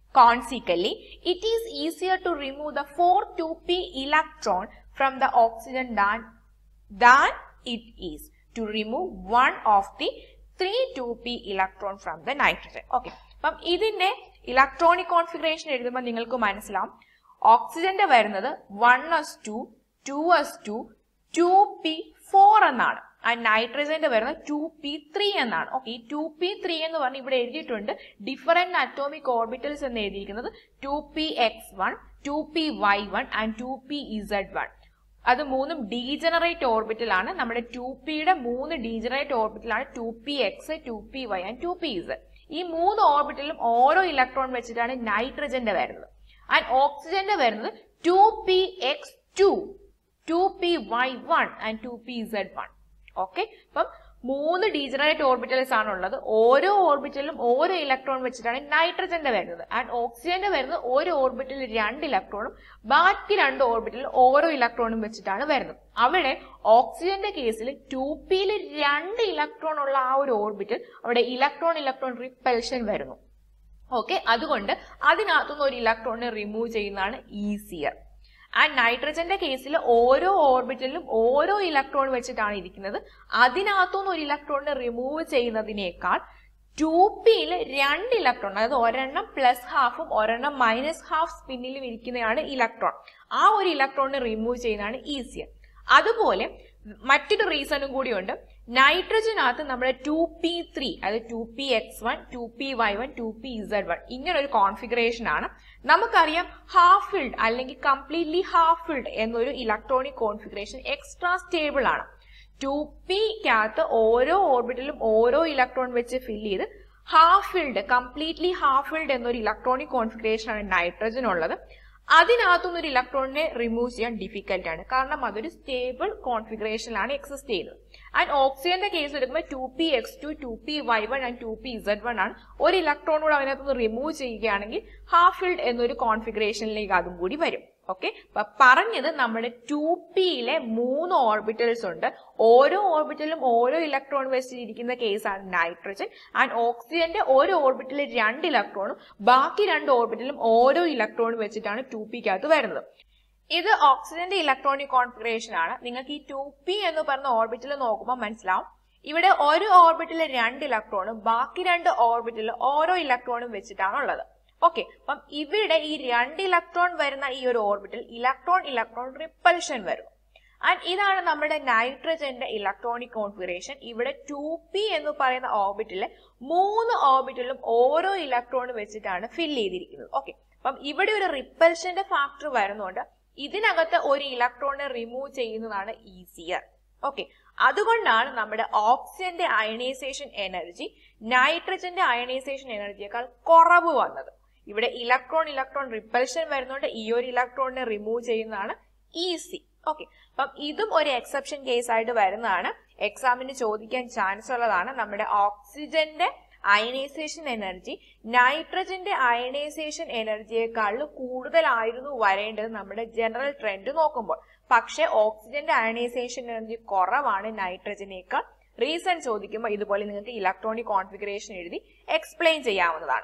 Consequently, it is easier to remove the 4 2p electron from the oxygen than, than it is to remove one of the 3 2p electron from the nitrogen. Okay. അപ്പം ഇതിന്റെ electronic configuration എഴുതുമ്പോൾ നിങ്ങൾക്ക് മനസ്സിലാവും ഓക്സിജന്റെ വരുന്നത് one S two two S two two P four എന്നാണ് ആ നൈട്രജന്റെ വരുന്നത് ടു പി ത്രീ എന്നാണ് ഓക്കെ ഈ ടു പി ത്രീ എന്ന് പറഞ്ഞ് ഇവിടെ എഴുതിയിട്ടുണ്ട് ഡിഫറെന്റ് അറ്റോമിക് ഓർബിറ്റൽസ് എന്ന് എഴുതിയിരിക്കുന്നത് two P X one two P Y one and two P Z one അത് മൂന്നും ഡീജനറേറ്റ് ഓർബിറ്റൽ ആണ് നമ്മുടെ ടു പിയുടെ മൂന്ന് ഡീജനറേറ്റ് ഓർബിറ്റൽ ആണ് two P X two P Y and two P Z ഈ മൂന്ന് ഓർബിറ്റലും ഓരോ ഇലക്ട്രോൺ വെച്ചിട്ടാണ് നൈട്രജന്റെ വരുന്നത് ആൻഡ് ഓക്സിജന്റെ വരുന്നത് two P X two two P Y one and two P Z one okay അപ്പം മൂന്ന് ഡീജനറേറ്റ് ഓർബിറ്റൽസ് ആണ് ഉള്ളത് ഓരോ ഓർബിറ്റലിലും ഓരോ ഇലക്ട്രോൺ വെച്ചിട്ടാണ് നൈട്രജന്റെ വരുന്നത് ആൻഡ് ഓക്സിജന്റെ വരുന്നത് ഒരു ഓർബിറ്റലിൽ രണ്ട് ഇലക്ട്രോണും ബാക്കി രണ്ട് ഓർബിറ്റലിൽ ഓരോ ഇലക്ട്രോണും വെച്ചിട്ടാണ് വരുന്നത് അവിടെ ഓക്സിജന്റെ കേസിൽ ടു പിയിൽ രണ്ട് ഇലക്ട്രോൺ ഉള്ള ആ ഒരു ഓർബിറ്റൽ അവിടെ ഇലക്ട്രോൺ ഇലക്ട്രോൺ റിപ്പൽഷൻ വരുന്നു ഓക്കെ അതുകൊണ്ട് അതിനകത്തുനിന്ന് ഒരു ഇലക്ട്രോണിനെ റിമൂവ് ചെയ്യുന്നതാണ് ഈസിയർ ആൻഡ് നൈട്രജന്റെ കേസിൽ ഓരോ ഓർബിറ്റലിലും ഓരോ ഇലക്ട്രോൺ വെച്ചിട്ടാണ് ഇരിക്കുന്നത് അതിനകത്തുനിന്ന് ഒരു ഇലക്ട്രോണിനെ റിമൂവ് ചെയ്യുന്നതിനേക്കാൾ ടു പിയിൽ രണ്ട് ഇലക്ട്രോൺ അതായത് ഒരെണ്ണം പ്ലസ് ഹാഫും ഒരെണ്ണം മൈനസ് ഹാഫ് സ്പിന്നിലും ഇരിക്കുന്നതാണ് ഇലക്ട്രോൺ ആ ഒരു ഇലക്ട്രോണിനെ റിമൂവ് ചെയ്യുന്നതാണ് ഈസിയർ അതുപോലെ മറ്റൊരു റീസണും കൂടിയുണ്ട് നൈട്രജനകത്ത് നമ്മുടെ ടു പി ത്രീ അതായത് two P X one two P Y one two P Z one ഇങ്ങനെ ഒരു കോൺഫിഗറേഷൻ ആണ് നമുക്കറിയാം ഹാഫ് ഫിൽഡ് അല്ലെങ്കിൽ കംപ്ലീറ്റ്ലി ഹാഫ് ഫിൽഡ് എന്നൊരു ഇലക്ട്രോണിക് കോൺഫിഗറേഷൻ എക്സ്ട്രാ സ്റ്റേബിൾ ആണ് ടു പിക്കകത്ത് ഓരോ ഓർബിറ്റലും ഓരോ ഇലക്ട്രോൺ വെച്ച് ഫില്ല് ചെയ്ത് half filled completely half filled എന്നൊരു ഇലക്ട്രോണിക് കോൺഫിഗറേഷൻ ആണ് നൈട്രജൻ ഉള്ളത് അതിനകത്തുനിന്ന് ഒരു ഇലക്ട്രോണിനെ റിമൂവ് ചെയ്യാൻ ഡിഫിക്കൽട്ട് ആണ് കാരണം അതൊരു സ്റ്റേബിൾ കോൺഫിഗറേഷനിലാണ് എക്സിസ്റ്റ് ചെയ്യുന്നത് ആൻഡ് ഓക്സിജന്റെ കേസ് എടുക്കുമ്പോൾ two P X two two P Y one and two P Z one ആണ് ഒരു ഇലക്ട്രോൺ കൂടെ അതിനകത്തുനിന്ന് റിമൂവ് ചെയ്യുകയാണെങ്കിൽ ഹാഫ് ഫിൽഡ് എന്നൊരു കോൺഫിഗറേഷനിലേക്ക് അതും കൂടി വരും ഓക്കെ അപ്പൊ പറഞ്ഞത് നമ്മുടെ ടു പിയിലെ മൂന്ന് ഓർബിറ്റൽസ് ഉണ്ട് ഓരോ ഓർബിറ്റലും ഓരോ ഇലക്ട്രോൺ വെച്ചിരിക്കുന്ന കേസാണ് നൈട്രജൻ ആൻഡ് ഓക്സിജന്റെ ഓരോ ഓർബിറ്റലിൽ രണ്ട് ഇലക്ട്രോണും ബാക്കി രണ്ട് ഓർബിറ്റലും ഓരോ ഇലക്ട്രോണും വെച്ചിട്ടാണ് ടു പിക്കകത്ത് വരുന്നത് ഇത് ഓക്സിജന്റെ ഇലക്ട്രോണിക് കോൺഫിഗറേഷൻ ആണ് നിങ്ങൾക്ക് ഈ ടു പി എന്ന് പറഞ്ഞ ഓർബിറ്റൽ നോക്കുമ്പോൾ മനസ്സിലാവും ഇവിടെ ഒരു ഓർബിറ്റിൽ രണ്ട് ഇലക്ട്രോണും ബാക്കി രണ്ട് ഓർബിറ്റിൽ ഓരോ ഇലക്ട്രോണും വെച്ചിട്ടാണ് ഉള്ളത് ഓക്കെ അപ്പം ഇവിടെ ഈ രണ്ട് ഇലക്ട്രോൺ വരുന്ന ഈ ഒരു ഓർബിറ്റിൽ ഇലക്ട്രോൺ ഇലക്ട്രോൺ റിപ്പൽഷൻ വരും ആൻഡ് ഇതാണ് നമ്മുടെ നൈട്രജന്റെ ഇലക്ട്രോണിക് കോൺഫിഗറേഷൻ ഇവിടെ ടു പി എന്ന് പറയുന്ന ഓർബിറ്റില് മൂന്ന് ഓർബിറ്റിലും ഓരോ ഇലക്ട്രോൺ വെച്ചിട്ടാണ് ഫിൽ ചെയ്തിരിക്കുന്നത് ഓക്കെ അപ്പം ഇവിടെ ഒരു റിപ്പൽഷന്റെ ഫാക്ടർ വരുന്നുണ്ട് ഇതിനകത്ത് ഒരു ഇലക്ട്രോണിനെ റിമൂവ് ചെയ്യുന്നതാണ് ഈസിയർ ഓക്കെ അതുകൊണ്ടാണ് നമ്മുടെ ഓക്സിജന്റെ അയണൈസേഷൻ എനർജി നൈട്രജന്റെ അയണൈസേഷൻ എനർജിയേക്കാൾ കുറവ് വന്നത് ഇവിടെ ഇലക്ട്രോൺ ഇലക്ട്രോൺ റിപ്പൽഷൻ വരുന്നുണ്ട് ഈ ഒരു ഇലക്ട്രോണിനെ റിമൂവ് ചെയ്യുന്നതാണ് ഈസി ഓക്കെ അപ്പം ഇതും ഒരു എക്സെപ്ഷൻ കേസ് ആയിട്ട് വരുന്നതാണ് എക്സാമിന് ചോദിക്കാൻ ചാൻസ് ഉള്ളതാണ് നമ്മുടെ ഓക്സിജന്റെ അയണൈസേഷൻ എനർജി നൈട്രജന്റെ അയണൈസേഷൻ എനർജിയെക്കാളും കൂടുതലായിരുന്നു വരേണ്ടത് നമ്മുടെ ജനറൽ ട്രെൻഡ് നോക്കുമ്പോൾ പക്ഷെ ഓക്സിജന്റെ അയണൈസേഷൻ എനർജി കുറവാണ് നൈട്രജനേക്കാൾ റീസൺ ചോദിക്കുമ്പോൾ ഇതുപോലെ നിങ്ങൾക്ക് ഇലക്ട്രോണിക് കോൺഫിഗറേഷൻ എഴുതി എക്സ്പ്ലെയിൻ ചെയ്യാവുന്നതാണ്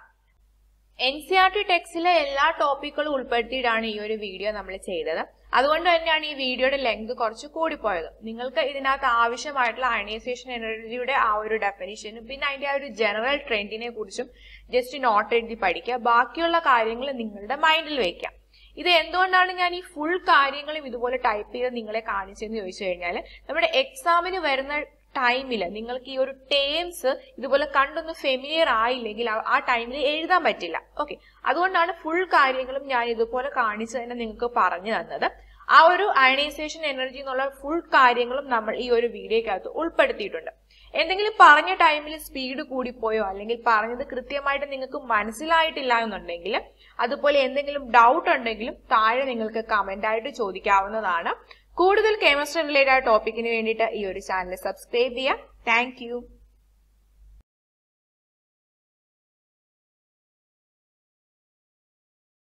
എൻ സി ആർ ടി ടെക്സ്റ്റിലെ എല്ലാ ടോപ്പിക്കുകളും ഉൾപ്പെടുത്തിയിട്ടാണ് ഈ ഒരു വീഡിയോ നമ്മൾ ചെയ്തത് അതുകൊണ്ട് തന്നെയാണ് ഈ വീഡിയോയുടെ ലെങ്ത് കുറച്ച് കൂടിപ്പോയത് നിങ്ങൾക്ക് ഇതിനകത്ത് ആവശ്യമായിട്ടുള്ള അയണൈസേഷൻ എനർജിയുടെ ആ ഒരു ഡെഫിനിഷനും പിന്നെ അതിന്റെ ആ ഒരു ജനറൽ ട്രെൻഡിനെ കുറിച്ചും ജസ്റ്റ് നോട്ട് എഴുതി പഠിക്കുക ബാക്കിയുള്ള കാര്യങ്ങൾ നിങ്ങളുടെ മൈൻഡിൽ വെക്കാം ഇത് എന്തുകൊണ്ടാണ് ഞാൻ ഈ ഫുൾ കാര്യങ്ങളും ഇതുപോലെ ടൈപ്പ് ചെയ്ത് നിങ്ങളെ കാണിച്ചതെന്ന് ചോദിച്ചു കഴിഞ്ഞാൽ നമ്മുടെ എക്സാമിന് വരുന്ന ടൈമിൽ നിങ്ങൾക്ക് ഈ ഒരു ടേംസ് ഇതുപോലെ കണ്ടൊന്ന് ഫെമിലിയർ ആയില്ലെങ്കിൽ ആ- ആ ടൈമിൽ എഴുതാൻ പറ്റില്ല ഓക്കെ അതുകൊണ്ടാണ് ഫുൾ കാര്യങ്ങളും ഞാൻ ഇതുപോലെ കാണിച്ചു തന്നെ നിങ്ങൾക്ക് പറഞ്ഞു തന്നത് ആ ഒരു അയണൈസേഷൻ എനർജി എന്നുള്ള ഫുൾ കാര്യങ്ങളും നമ്മൾ ഈ ഒരു വീഡിയോക്കകത്ത് ഉൾപ്പെടുത്തിയിട്ടുണ്ട് എന്തെങ്കിലും പറഞ്ഞ ടൈമിൽ സ്പീഡ് കൂടിപ്പോയോ അല്ലെങ്കിൽ പറഞ്ഞത് കൃത്യമായിട്ട് നിങ്ങൾക്ക് മനസ്സിലായിട്ടില്ല എന്നുണ്ടെങ്കിൽ അതുപോലെ എന്തെങ്കിലും ഡൗട്ട് ഉണ്ടെങ്കിലും താഴെ നിങ്ങൾക്ക് കമന്റ് ആയിട്ട് ചോദിക്കാവുന്നതാണ് കൂടുതൽ കെമിസ്ട്രി റിലേറ്റഡ് ടോപ്പിക്കിന് വേണ്ടിയിട്ട് ഈ ഒരു ചാനൽ സബ്സ്ക്രൈബ് ചെയ്യാം താങ്ക്